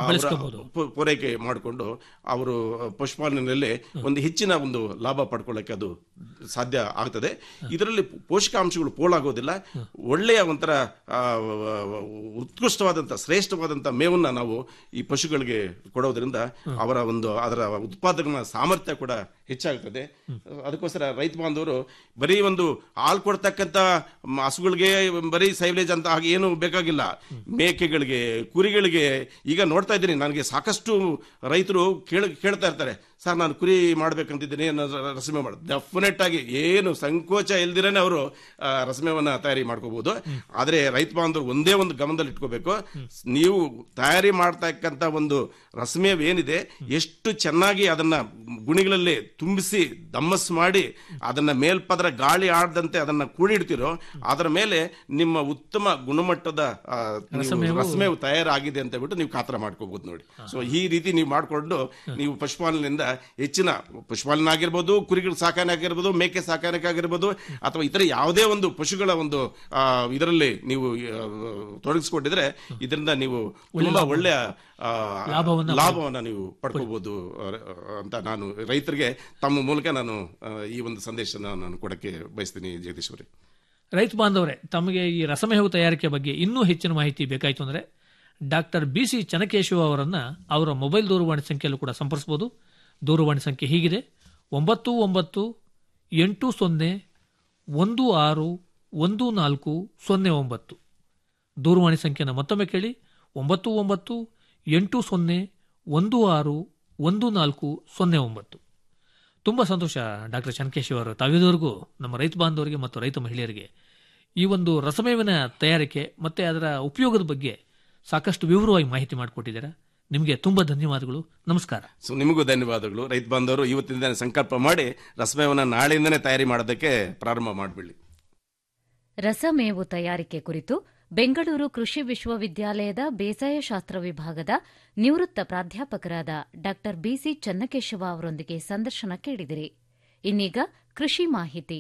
ಪೂರೈಕೆ ಮಾಡಿಕೊಂಡು ಅವರು ಪಶುಪಾಲನೆಯಲ್ಲಿ ಒಂದು ಹೆಚ್ಚಿನ ಒಂದು ಲಾಭ ಪಡ್ಕೊಳ್ಳಕ್ಕೆ ಅದು ಸಾಧ್ಯ ಆಗ್ತದೆ ಇದರಲ್ಲಿ ಪೋಷಕಾಂಶಗಳು ಪೋಲಾಗೋದಿಲ್ಲ ಒಳ್ಳೆಯ ಒಂಥರ ಆ, ಉತ್ಕೃಷ್ಟವಾದಂಥ ಶ್ರೇಷ್ಠವಾದಂಥ ಮೇವನ್ನ ನಾವು ಈ ಪಶುಗಳಿಗೆ ಕೊಡೋದ್ರಿಂದ ಅವರ ಒಂದು ಅದರ ಉತ್ಪಾದನಾ ಸಾಮರ್ಥ್ಯ ಕೂಡ ಹೆಚ್ಚಾಗ್ತದೆ ಅದಕ್ಕೋಸ್ಕರ ರೈತ ಬಾಂಧವರು ಬರೀ ಒಂದು ಹಾಲು ಕೊಡ್ತಕ್ಕಂಥ ಮ- ಹಸುಗಳಿಗೆ ಬರೀ ಸೈಲೇಜ್ ಅಂತ ಹಾಗೆ ಏನು ಬೇಕಾಗಿಲ್ಲ ಮೇಕೆಗಳಿಗೆ ಕುರಿಗಳಿಗೆ ಈಗ ನೋಡ್ತಾ ಇದ್ದೀನಿ ನನಗೆ ಸಾಕಷ್ಟು ರೈತರು ಕೇಳ ಕೇಳ್ತಾ ಇರ್ತಾರೆ ಸರ್ ನಾನು ಕುರಿ ಮಾಡ್ಬೇಕಂತಿದ್ದೀನಿ ನನ್ನ ರಸಮೆ ಮಾಡ ಡೆಫಿನೆಟ್ ಆಗಿ ಏನು ಸಂಕೋಚ ಇಲ್ದಿರನೇ ಅವರು ಆ, ರಸಮೇವನ್ನ ತಯಾರಿ ಮಾಡ್ಕೋಬಹುದು ಆದ್ರೆ ರೈತ ಬಾಂಧವರು ಒಂದೇ ಒಂದು ಗಮನದಲ್ಲಿ ಇಟ್ಕೋಬೇಕು ನೀವು ತಯಾರಿ ಮಾಡ್ತಕ್ಕಂಥ ಒಂದು ರಸಮೇವ್ ಏನಿದೆ ಎಷ್ಟು ಚೆನ್ನಾಗಿ ಅದನ್ನ ಗುಣಿಗಳಲ್ಲಿ ತುಂಬಿಸಿ ದಮ್ಮಸ್ ಮಾಡಿ ಅದನ್ನ ಮೇಲ್ಪದರ ಗಾಳಿ ಆಡದಂತೆ ಅದನ್ನ ಕೂಡಿಡ್ತಿರೋ ಅದರ ಮೇಲೆ ನಿಮ್ಮ ಉತ್ತಮ ಗುಣಮಟ್ಟದ ಆ, ನೀವು ರಸಮೇವು ತಯಾರಾಗಿದೆ ಅಂತ ಬಿಟ್ಟು ನೀವು ಖಾತರ ಮಾಡ್ಕೋಬಹುದು ನೋಡಿ ಸೊ ಈ ರೀತಿ ನೀವು ಮಾಡಿಕೊಂಡು ನೀವು ಪಶುಪಾಲನೆಯಿಂದ ಹೆಚ್ಚಿನ ಪಶುಪಾಲನೆ ಆಗಿರ್ಬೋದು ಕುರಿಗಳ ಸಾಕಾಣೆ ಆಗಿರ್ಬೋದು ಮೇಕೆ ಸಾಕಾಣಿಕೆ ಆಗಿರ್ಬೋದು ಅಥವಾ ಇತರ ಯಾವುದೇ ಒಂದು ಪಶುಗಳ ಒಂದು ಇದರಲ್ಲಿ ನೀವು ಆ, ತೊಡಗಿಸ್ಕೊಂಡಿದ್ರೆ ಇದರಿಂದ ನೀವು ತುಂಬಾ ಒಳ್ಳೆಯ ಆ, ಲಾಭವನ್ನ ಲಾಭವನ್ನ ನೀವು ಪಡ್ಕೋಬಹುದು ಅಂತ ನಾನು ರೈತರಿಗೆ ತಮ್ಮ ಮೂಲಕ ನಾನು ಆ, ಈ ಒಂದು ಸಂದೇಶನ ನಾನು ಕೊಡಕ್ಕೆ ಬಯಸ್ತೀನಿ ಜಗದೀಶ್ವರಿ ರೈತ ಬಾಂಧವರೇ ತಮಗೆ ಈ ರಸಮೇವು ತಯಾರಿಕೆ ಬಗ್ಗೆ ಇನ್ನೂ ಹೆಚ್ಚಿನ ಮಾಹಿತಿ ಬೇಕಾಯಿತು ಅಂದರೆ ಡಾಕ್ಟರ್ ಬಿ ಸಿ ಚನಕೇಶವ ಅವರನ್ನ ಅವರ ಮೊಬೈಲ್ ದೂರವಾಣಿ ಸಂಖ್ಯೆಯಲ್ಲೂ ಕೂಡ ಸಂಪರ್ಸಬಹುದು ದೂರವಾಣಿ ಸಂಖ್ಯೆ ಹೀಗಿದೆ ಒಂಬತ್ತು ಒಂಬತ್ತು ಎಂಟು ಸೊನ್ನೆ ಒಂದು ಆರು ಒಂದು ನಾಲ್ಕು ಸೊನ್ನೆ ಒಂಬತ್ತು ದೂರವಾಣಿ ಸಂಖ್ಯೆನ ಮತ್ತೊಮ್ಮೆ ಕೇಳಿ ಒಂಬತ್ತು ಒಂಬತ್ತು ಎಂಟು ಸೊನ್ನೆ ಒಂದು ಆರು ಒಂದು ನಾಲ್ಕು ಸೊನ್ನೆ ಒಂಬತ್ತು ತುಂಬ ಸಂತೋಷ ಡಾಕ್ಟರ್ ಚನ್ಕೇಶವ್ ಅವರು ತಾವಿದುವರೆಗೂ ನಮ್ಮ ರೈತ ಬಾಂಧವರಿಗೆ ಮತ್ತು ರೈತ ಮಹಿಳೆಯರಿಗೆ ಈ ಒಂದು ರಸಮೇವಿನ ತಯಾರಿಕೆ ಮತ್ತೆ ಅದರ ಉಪಯೋಗದ ಬಗ್ಗೆ ಸಾಕಷ್ಟು ವಿವರವಾಗಿ ಮಾಹಿತಿ ಮಾಡಿಕೊಟ್ಟಿದ್ದೀರಾ ನಿಮಗೆ ತುಂಬ ಧನ್ಯವಾದಗಳು ನಮಸ್ಕಾರ ಸೊ ನಿಮಗೂ ಧನ್ಯವಾದಗಳು ರೈತ ಬಾಂಧವರು ಇವತ್ತಿಂದ ಸಂಕಲ್ಪ ಮಾಡಿ ರಸಮೇವನ್ನ ನಾಳೆಯಿಂದನೇ ತಯಾರಿ ಮಾಡೋದಕ್ಕೆ ಪ್ರಾರಂಭ ಮಾಡಿಬಿಡಿ ರಸಮೇವು ತಯಾರಿಕೆ ಕುರಿತು ಬೆಂಗಳೂರು ಕೃಷಿ ವಿಶ್ವವಿದ್ಯಾಲಯದ ಬೇಸಾಯ ಶಾಸ್ತ್ರ ವಿಭಾಗದ ನಿವೃತ್ತ ಪ್ರಾಧ್ಯಾಪಕರಾದ ಡಾ ಬಿಸಿ ಚನ್ನಕೇಶವ ಅವರೊಂದಿಗೆ ಸಂದರ್ಶನ ಕೇಳಿದಿರಿ ಇನ್ನೀಗ ಕೃಷಿ ಮಾಹಿತಿ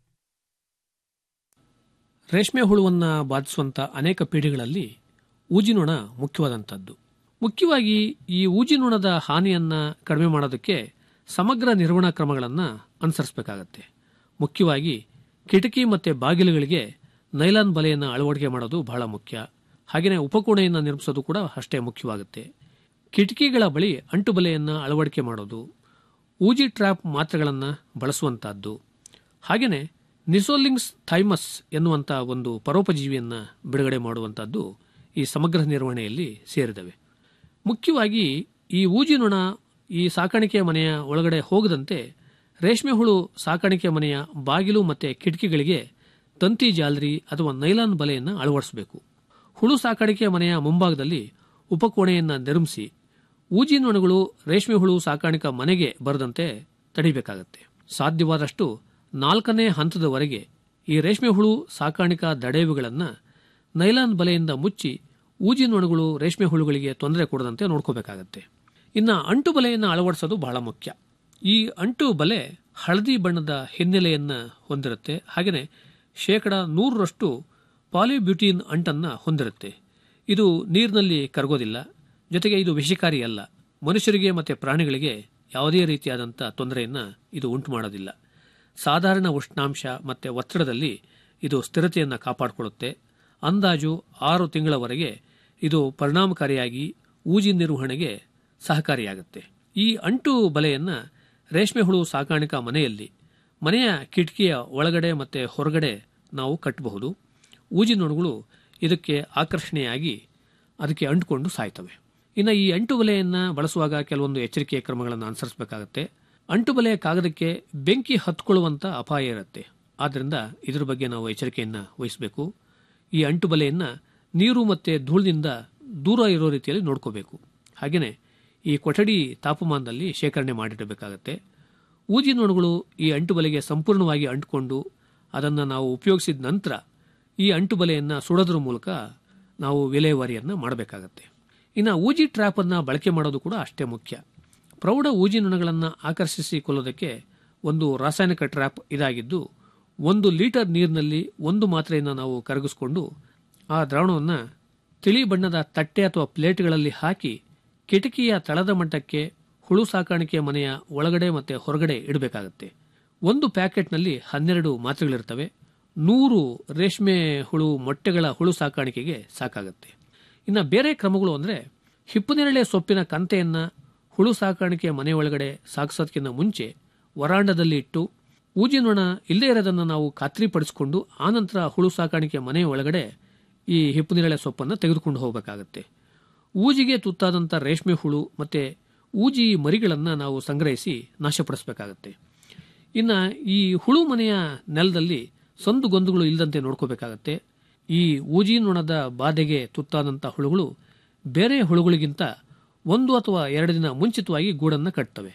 ರೇಷ್ಮೆ ಹುಳುವನ್ನು ಬಾಧಿಸುವಂಥ ಅನೇಕ ಪೀಡೆಗಳಲ್ಲಿ ಊಜಿನೊಣ ಮುಖ್ಯವಾದಂಥದ್ದು ಮುಖ್ಯವಾಗಿ ಈ ಊಜಿನೊಣದ ಹಾನಿಯನ್ನು ಕಡಿಮೆ ಮಾಡೋದಕ್ಕೆ ಸಮಗ್ರ ನಿರ್ವಹಣಾ ಕ್ರಮಗಳನ್ನು ಅನುಸರಿಸಬೇಕಾಗತ್ತೆ ಮುಖ್ಯವಾಗಿ ಕಿಟಕಿ ಮತ್ತು ಬಾಗಿಲುಗಳಿಗೆ ನೈಲಾನ್ ಬಲೆಯನ್ನು ಅಳವಡಿಕೆ ಮಾಡೋದು ಬಹಳ ಮುಖ್ಯ ಹಾಗೆಯೇ ಉಪಕೋಣೆಯನ್ನು ನಿರ್ಮಿಸೋದು ಕೂಡ ಅಷ್ಟೇ ಮುಖ್ಯವಾಗುತ್ತೆ ಕಿಟಕಿಗಳ ಬಳಿ ಅಂಟು ಬಲೆಯನ್ನು ಅಳವಡಿಕೆ ಮಾಡೋದು ಊಜಿ ಟ್ರ್ಯಾಪ್ ಮಾತ್ರೆಗಳನ್ನು ಬಳಸುವಂತಹದ್ದು ಹಾಗೆಯೇ ನಿಸೋಲಿಂಗ್ಸ್ ಥೈಮಸ್ ಎನ್ನುವಂಥ ಒಂದು ಪರೋಪಜೀವಿಯನ್ನು ಬಿಡುಗಡೆ ಮಾಡುವಂಥದ್ದು ಈ ಸಮಗ್ರ ನಿರ್ವಹಣೆಯಲ್ಲಿ ಸೇರಿದವೆ ಮುಖ್ಯವಾಗಿ ಈ ಊಜಿನೊಣ ಈ ಸಾಕಾಣಿಕೆ ಮನೆಯ ಒಳಗಡೆ ಹೋಗದಂತೆ ರೇಷ್ಮೆ ಹುಳು ಸಾಕಾಣಿಕೆ ಮನೆಯ ಬಾಗಿಲು ಮತ್ತು ಕಿಟಕಿಗಳಿಗೆ ತಂತಿ ಜಾಲರಿ ಅಥವಾ ನೈಲಾನ್ ಬಲೆಯನ್ನು ಅಳವಡಿಸಬೇಕು ಹುಳು ಸಾಕಾಣಿಕೆ ಮನೆಯ ಮುಂಭಾಗದಲ್ಲಿ ಉಪಕೋಣೆಯನ್ನು ನಿರ್ಮಿಸಿ ಊಜಿನೊಣಗಳು ರೇಷ್ಮೆ ಹುಳು ಸಾಕಾಣಿಕಾ ಮನೆಗೆ ಬರದಂತೆ ತಡಿಬೇಕಾಗತ್ತೆ ಸಾಧ್ಯವಾದಷ್ಟು ನಾಲ್ಕನೇ ಹಂತದವರೆಗೆ ಈ ರೇಷ್ಮೆ ಹುಳು ಸಾಕಾಣಿಕಾ ದಡೇವುಗಳನ್ನು ನೈಲಾನ್ ಬಲೆಯಿಂದ ಮುಚ್ಚಿ ಊಜಿನೊಣಗಳು ರೇಷ್ಮೆ ಹುಳುಗಳಿಗೆ ತೊಂದರೆ ಕೊಡದಂತೆ ನೋಡ್ಕೋಬೇಕಾಗತ್ತೆ ಇನ್ನು ಅಂಟು ಬಲೆಯನ್ನು ಅಳವಡಿಸೋದು ಬಹಳ ಮುಖ್ಯ ಈ ಅಂಟು ಬಲೆ ಹಳದಿ ಬಣ್ಣದ ಹಿನ್ನೆಲೆಯನ್ನು ಹೊಂದಿರುತ್ತೆ ಹಾಗೆಯೇ ಶೇಕಡ ನೂರರಷ್ಟು ಪಾಲಿಬ್ಯೂಟಿನ್ ಅಂಟನ್ನು ಹೊಂದಿರುತ್ತೆ ಇದು ನೀರಿನಲ್ಲಿ ಕರಗೋದಿಲ್ಲ ಜೊತೆಗೆ ಇದು ವಿಷಕಾರಿ ಅಲ್ಲ ಮನುಷ್ಯರಿಗೆ ಮತ್ತು ಪ್ರಾಣಿಗಳಿಗೆ ಯಾವುದೇ ರೀತಿಯಾದಂಥ ತೊಂದರೆಯನ್ನು ಇದು ಉಂಟು ಮಾಡೋದಿಲ್ಲ ಸಾಧಾರಣ ಉಷ್ಣಾಂಶ ಮತ್ತು ಒತ್ತಡದಲ್ಲಿ ಇದು ಸ್ಥಿರತೆಯನ್ನು ಕಾಪಾಡಿಕೊಳ್ಳುತ್ತೆ ಅಂದಾಜು ಆರು ತಿಂಗಳವರೆಗೆ ಇದು ಪರಿಣಾಮಕಾರಿಯಾಗಿ ಊಜಿ ನಿರ್ವಹಣೆಗೆ ಸಹಕಾರಿಯಾಗುತ್ತೆ ಈ ಅಂಟು ಬಲೆಯನ್ನು ರೇಷ್ಮೆ ಹುಳು ಸಾಕಾಣಿಕಾ ಮನೆಯಲ್ಲಿ ಮನೆಯ ಕಿಟಕಿಯ ಒಳಗಡೆ ಮತ್ತು ಹೊರಗಡೆ ನಾವು ಕಟ್ಟಬಹುದು ಊಜಿನೊಣಗಳು ಇದಕ್ಕೆ ಆಕರ್ಷಣೆಯಾಗಿ ಅದಕ್ಕೆ ಅಂಟುಕೊಂಡು ಸಾಯ್ತವೆ ಇನ್ನು ಈ ಅಂಟು ಬಲೆಯನ್ನು ಬಳಸುವಾಗ ಕೆಲವೊಂದು ಎಚ್ಚರಿಕೆಯ ಕ್ರಮಗಳನ್ನು ಅನುಸರಿಸಬೇಕಾಗತ್ತೆ ಅಂಟು ಬಲೆಯ ಕಾಗದಕ್ಕೆ ಬೆಂಕಿ ಹತ್ಕೊಳ್ಳುವಂಥ ಅಪಾಯ ಇರುತ್ತೆ ಆದ್ದರಿಂದ ಇದರ ಬಗ್ಗೆ ನಾವು ಎಚ್ಚರಿಕೆಯನ್ನು ವಹಿಸಬೇಕು ಈ ಅಂಟು ಬಲೆಯನ್ನು ನೀರು ಮತ್ತು ಧೂಳಿನಿಂದ ದೂರ ಇರೋ ರೀತಿಯಲ್ಲಿ ನೋಡ್ಕೋಬೇಕು ಹಾಗೆಯೇ ಈ ಕೊಠಡಿ ತಾಪಮಾನದಲ್ಲಿ ಶೇಖರಣೆ ಮಾಡಿಡಬೇಕಾಗತ್ತೆ ಊಜಿನೊಣಗಳು ಈ ಅಂಟು ಬಲೆಗೆ ಸಂಪೂರ್ಣವಾಗಿ ಅಂಟುಕೊಂಡು ಅದನ್ನು ನಾವು ಉಪಯೋಗಿಸಿದ ನಂತರ ಈ ಅಂಟು ಬಲೆಯನ್ನು ಸುಡೋದ್ರ ಮೂಲಕ ನಾವು ವಿಲೇವಾರಿಯನ್ನು ಮಾಡಬೇಕಾಗತ್ತೆ ಇನ್ನು ಊಜಿ ಟ್ರ್ಯಾಪನ್ನು ಬಳಕೆ ಮಾಡೋದು ಕೂಡ ಅಷ್ಟೇ ಮುಖ್ಯ ಪ್ರೌಢ ಊಜಿನೊಣಗಳನ್ನು ಆಕರ್ಷಿಸಿ ಕೊಲ್ಲೋದಕ್ಕೆ ಒಂದು ರಾಸಾಯನಿಕ ಟ್ರ್ಯಾಪ್ ಇದಾಗಿದ್ದು ಒಂದು ಲೀಟರ್ ನೀರಿನಲ್ಲಿ ಒಂದು ಮಾತ್ರೆಯನ್ನು ನಾವು ಕರಗಿಸ್ಕೊಂಡು ಆ ದ್ರಾವಣವನ್ನು ತಿಳಿ ಬಣ್ಣದ ತಟ್ಟೆ ಅಥವಾ ಪ್ಲೇಟ್ಗಳಲ್ಲಿ ಹಾಕಿ ಕಿಟಕಿಯ ತಳದ ಮಟ್ಟಕ್ಕೆ ಹುಳು ಸಾಕಾಣಿಕೆ ಮನೆಯ ಒಳಗಡೆ ಮತ್ತು ಹೊರಗಡೆ ಇಡಬೇಕಾಗತ್ತೆ ಒಂದು ಪ್ಯಾಕೆಟ್ನಲ್ಲಿ ಹನ್ನೆರಡು ಮಾತ್ರೆಗಳಿರ್ತವೆ ನೂರು ರೇಷ್ಮೆ ಹುಳು ಮೊಟ್ಟೆಗಳ ಹುಳು ಸಾಕಾಣಿಕೆಗೆ ಸಾಕಾಗತ್ತೆ ಇನ್ನು ಬೇರೆ ಕ್ರಮಗಳು ಅಂದರೆ ಹಿಪ್ಪುನೇರಳೆ ಸೊಪ್ಪಿನ ಕಂತೆಯನ್ನು ಹುಳು ಸಾಕಾಣಿಕೆಯ ಮನೆ ಒಳಗಡೆ ಸಾಗಿಸೋದಕ್ಕಿಂತ ಮುಂಚೆ ವರಾಂಡದಲ್ಲಿ ಇಟ್ಟು ಊಜಿನೊಣ ಇಲ್ಲದೇ ಇರೋದನ್ನು ನಾವು ಖಾತ್ರಿಪಡಿಸಿಕೊಂಡು ಆನಂತರ ಹುಳು ಸಾಕಾಣಿಕೆ ಮನೆ ಒಳಗಡೆ ಈ ಹಿಪ್ಪುನೇರಳೆ ಸೊಪ್ಪನ್ನು ತೆಗೆದುಕೊಂಡು ಹೋಗಬೇಕಾಗತ್ತೆ ಊಜಿಗೆ ತುತ್ತಾದಂಥ ರೇಷ್ಮೆ ಹುಳು ಮತ್ತು ಊಜಿ ಮರಿಗಳನ್ನು ನಾವು ಸಂಗ್ರಹಿಸಿ ನಾಶಪಡಿಸಬೇಕಾಗತ್ತೆ ಇನ್ನು ಈ ಹುಳು ಮನೆಯ ನೆಲದಲ್ಲಿ ಸಂದು ಗೊಂದುಗಳು ಇಲ್ಲದಂತೆ ನೋಡ್ಕೋಬೇಕಾಗತ್ತೆ ಈ ಊಜಿ ನೊಣದ ಬಾಧೆಗೆ ತುತ್ತಾದಂಥ ಹುಳುಗಳು ಬೇರೆ ಹುಳುಗಳಿಗಿಂತ ಒಂದು ಅಥವಾ ಎರಡು ದಿನ ಮುಂಚಿತವಾಗಿ ಗೂಡನ್ನು ಕಟ್ತವೆ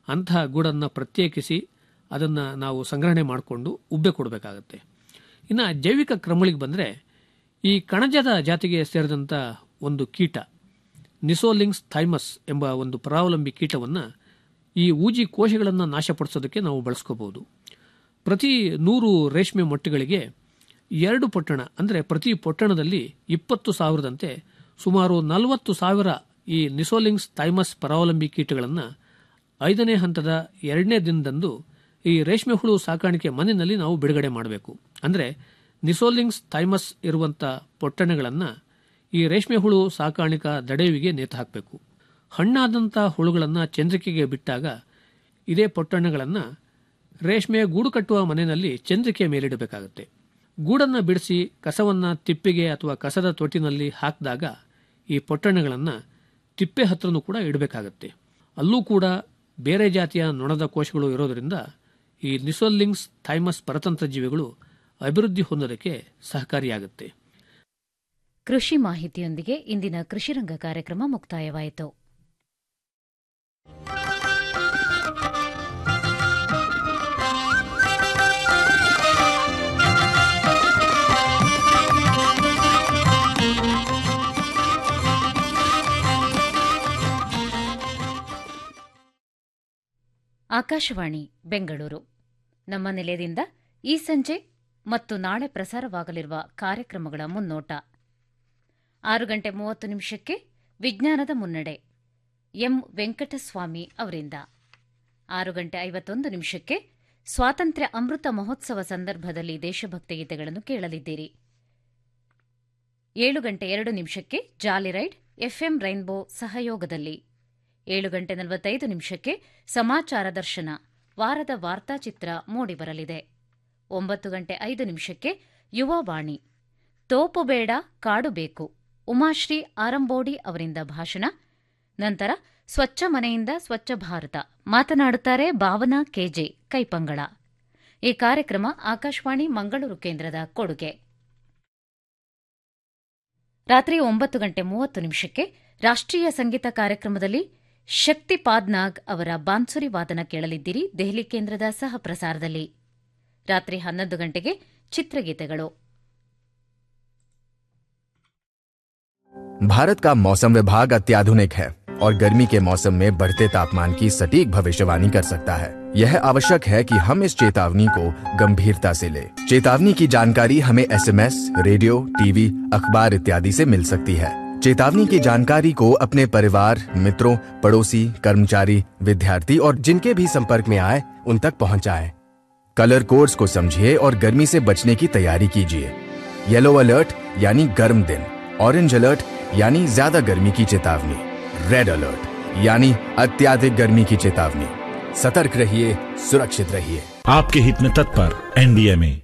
ಅಂತಹ ಗೂಡನ್ನು ಪ್ರತ್ಯೇಕಿಸಿ ಅದನ್ನು ನಾವು ಸಂಗ್ರಹಣೆ ಮಾಡಿಕೊಂಡು ಉಬ್ಬೆ ಕೊಡಬೇಕಾಗತ್ತೆ ಇನ್ನು ಜೈವಿಕ ಕ್ರಮಗಳಿಗೆ ಬಂದರೆ ಈ ಕಣಜದ ಜಾತಿಗೆ ಸೇರಿದಂಥ ಒಂದು ಕೀಟ ನಿಸೋಲಿಂಗ್ಸ್ ಥೈಮಸ್ ಎಂಬ ಒಂದು ಪರಾವಲಂಬಿ ಕೀಟವನ್ನು ಈ ಊಜಿ ಕೋಶಗಳನ್ನು ನಾಶಪಡಿಸೋದಕ್ಕೆ ನಾವು ಬಳಸ್ಕೋಬಹುದು ಪ್ರತಿ ನೂರು ರೇಷ್ಮೆ ಮೊಟ್ಟೆಗಳಿಗೆ ಎರಡು ಪೊಟ್ಟಣ ಅಂದರೆ ಪ್ರತಿ ಪೊಟ್ಟಣದಲ್ಲಿ ಇಪ್ಪತ್ತು ಸಾವಿರದಂತೆ ಸುಮಾರು ನಲವತ್ತು ಸಾವಿರ ಈ ನಿಸೋಲಿಂಗ್ಸ್ ಥೈಮಸ್ ಪರಾವಲಂಬಿ ಕೀಟಗಳನ್ನು ಐದನೇ ಹಂತದ ಎರಡನೇ ದಿನದಂದು ಈ ರೇಷ್ಮೆ ಹುಳು ಸಾಕಾಣಿಕೆ ಮನೆಯಲ್ಲಿ ನಾವು ಬಿಡುಗಡೆ ಮಾಡಬೇಕು ಅಂದರೆ ನಿಸೋಲಿಂಗ್ಸ್ ಥೈಮಸ್ ಇರುವಂಥ ಪೊಟ್ಟಣಗಳನ್ನು ಈ ರೇಷ್ಮೆ ಹುಳು ಸಾಕಾಣಿಕಾ ದಡವಿಗೆ ನೇತು ಹಾಕಬೇಕು ಹಣ್ಣಾದಂಥ ಹುಳುಗಳನ್ನು ಚಂದ್ರಿಕೆಗೆ ಬಿಟ್ಟಾಗ ಇದೇ ಪೊಟ್ಟಣಗಳನ್ನು ರೇಷ್ಮೆ ಗೂಡು ಕಟ್ಟುವ ಮನೆಯಲ್ಲಿ ಚಂದ್ರಿಕೆಯ ಮೇಲಿಡಬೇಕಾಗುತ್ತೆ ಗೂಡನ್ನು ಬಿಡಿಸಿ ಕಸವನ್ನು ತಿಪ್ಪೆಗೆ ಅಥವಾ ಕಸದ ತೊಟ್ಟಿನಲ್ಲಿ ಹಾಕಿದಾಗ ಈ ಪೊಟ್ಟಣಗಳನ್ನು ತಿಪ್ಪೆ ಹತ್ರನೂ ಕೂಡ ಇಡಬೇಕಾಗತ್ತೆ ಅಲ್ಲೂ ಕೂಡ ಬೇರೆ ಜಾತಿಯ ನೊಣದ ಕೋಶಗಳು ಇರೋದರಿಂದ ಈ ನಿಸೋಲಿಂಗ್ಸ್ ಥೈಮಸ್ ಪರತಂತ್ರ ಜೀವಿಗಳು ಅಭಿವೃದ್ಧಿ ಹೊಂದೋದಕ್ಕೆ ಸಹಕಾರಿಯಾಗುತ್ತೆ ಕೃಷಿ ಮಾಹಿತಿಯೊಂದಿಗೆ ಇಂದಿನ ಕೃಷಿರಂಗ ಕಾರ್ಯಕ್ರಮ ಮುಕ್ತಾಯವಾಯಿತು ಆಕಾಶವಾಣಿ ಬೆಂಗಳೂರು ನಮ್ಮ ನಿಲಯದಿಂದ ಈ ಸಂಜೆ ಮತ್ತು ನಾಳೆ ಪ್ರಸಾರವಾಗಲಿರುವ ಕಾರ್ಯಕ್ರಮಗಳ ಮುನ್ನೋಟ ಆರು ಗಂಟೆ ಮೂವತ್ತು ನಿಮಿಷಕ್ಕೆ ವಿಜ್ಞಾನದ ಮುನ್ನಡೆ ಎಂ ವೆಂಕಟಸ್ವಾಮಿ ಅವರಿಂದ ಆರು ಗಂಟೆ ಐವತ್ತೊಂದು ನಿಮಿಷಕ್ಕೆ ಸ್ವಾತಂತ್ರ್ಯ ಅಮೃತ ಮಹೋತ್ಸವ ಸಂದರ್ಭದಲ್ಲಿ ದೇಶಭಕ್ತಿ ಗೀತೆಗಳನ್ನು ಕೇಳಲಿದ್ದೀರಿ ಏಳು ಗಂಟೆ ಎರಡು ನಿಮಿಷಕ್ಕೆ ಜಾಲಿ ರೈಡ್ ಎಫ್ಎಂ ರೈನ್ಬೋ ಸಹಯೋಗದಲ್ಲಿ ಏಳು ಗಂಟೆ ನಲವತ್ತೈದು ನಿಮಿಷಕ್ಕೆ ಸಮಾಚಾರ ದರ್ಶನ ವಾರದ ವಾರ್ತಾಚಿತ್ರ ಮೂಡಿಬರಲಿದೆ ಒಂಬತ್ತು ಗಂಟೆ ಐದು ನಿಮಿಷಕ್ಕೆ ಯುವವಾಣಿ ತೋಪು ಬೇಡ ಕಾಡು ಬೇಕು ಉಮಾಶ್ರೀ ಆರಂಬೋಡಿ ಅವರಿಂದ ಭಾಷಣ ನಂತರ ಸ್ವಚ್ಛ ಮನೆಯಿಂದ ಸ್ವಚ್ಛ ಭಾರತ ಮಾತನಾಡುತ್ತಾರೆ ಭಾವನಾ ಕೆಜೆ ಕೈಪಂಗಳ ಈ ಕಾರ್ಯಕ್ರಮ ಆಕಾಶವಾಣಿ ಮಂಗಳೂರು ಕೇಂದ್ರದ ಕೊಡುಗೆ ರಾತ್ರಿ ಒಂಬತ್ತು ಗಂಟೆ ಮೂವತ್ತು ನಿಮಿಷಕ್ಕೆ ರಾಷ್ಟ್ರೀಯ ಸಂಗೀತ ಕಾರ್ಯಕ್ರಮದಲ್ಲಿ ಶಕ್ತಿ ಪಾದ್ನಾಗ್ ಅವರ ಬಾನ್ಸುರಿ ವಾದನ ಕೇಳಲಿದ್ದೀರಿ ದೆಹಲಿ ಕೇಂದ್ರದ ಸಹ ಪ್ರಸಾರದಲ್ಲಿ ರಾತ್ರಿ ಹನ್ನೊಂದು ಗಂಟೆಗೆ ಚಿತ್ರಗೀತೆಗಳು भारत का मौसम विभाग अत्याधुनिक है और गर्मी के मौसम में बढ़ते तापमान की सटीक भविष्यवाणी कर सकता है यह आवश्यक है कि हम इस चेतावनी को गंभीरता से लें। चेतावनी की जानकारी हमें एसएमएस, रेडियो टीवी अखबार इत्यादि से मिल सकती है चेतावनी की जानकारी को अपने परिवार मित्रों पड़ोसी कर्मचारी विद्यार्थी और जिनके भी संपर्क में आए उन तक पहुंचाएं। कलर कोड्स को समझिए और गर्मी से बचने की तैयारी कीजिए येलो अलर्ट यानी गर्म दिन ऑरेंज अलर्ट यानी ज्यादा गर्मी की चेतावनी रेड अलर्ट यानी अत्याधिक गर्मी की चेतावनी सतर्क रहिए सुरक्षित रहिए आपके हित में तत्पर एनडीएमए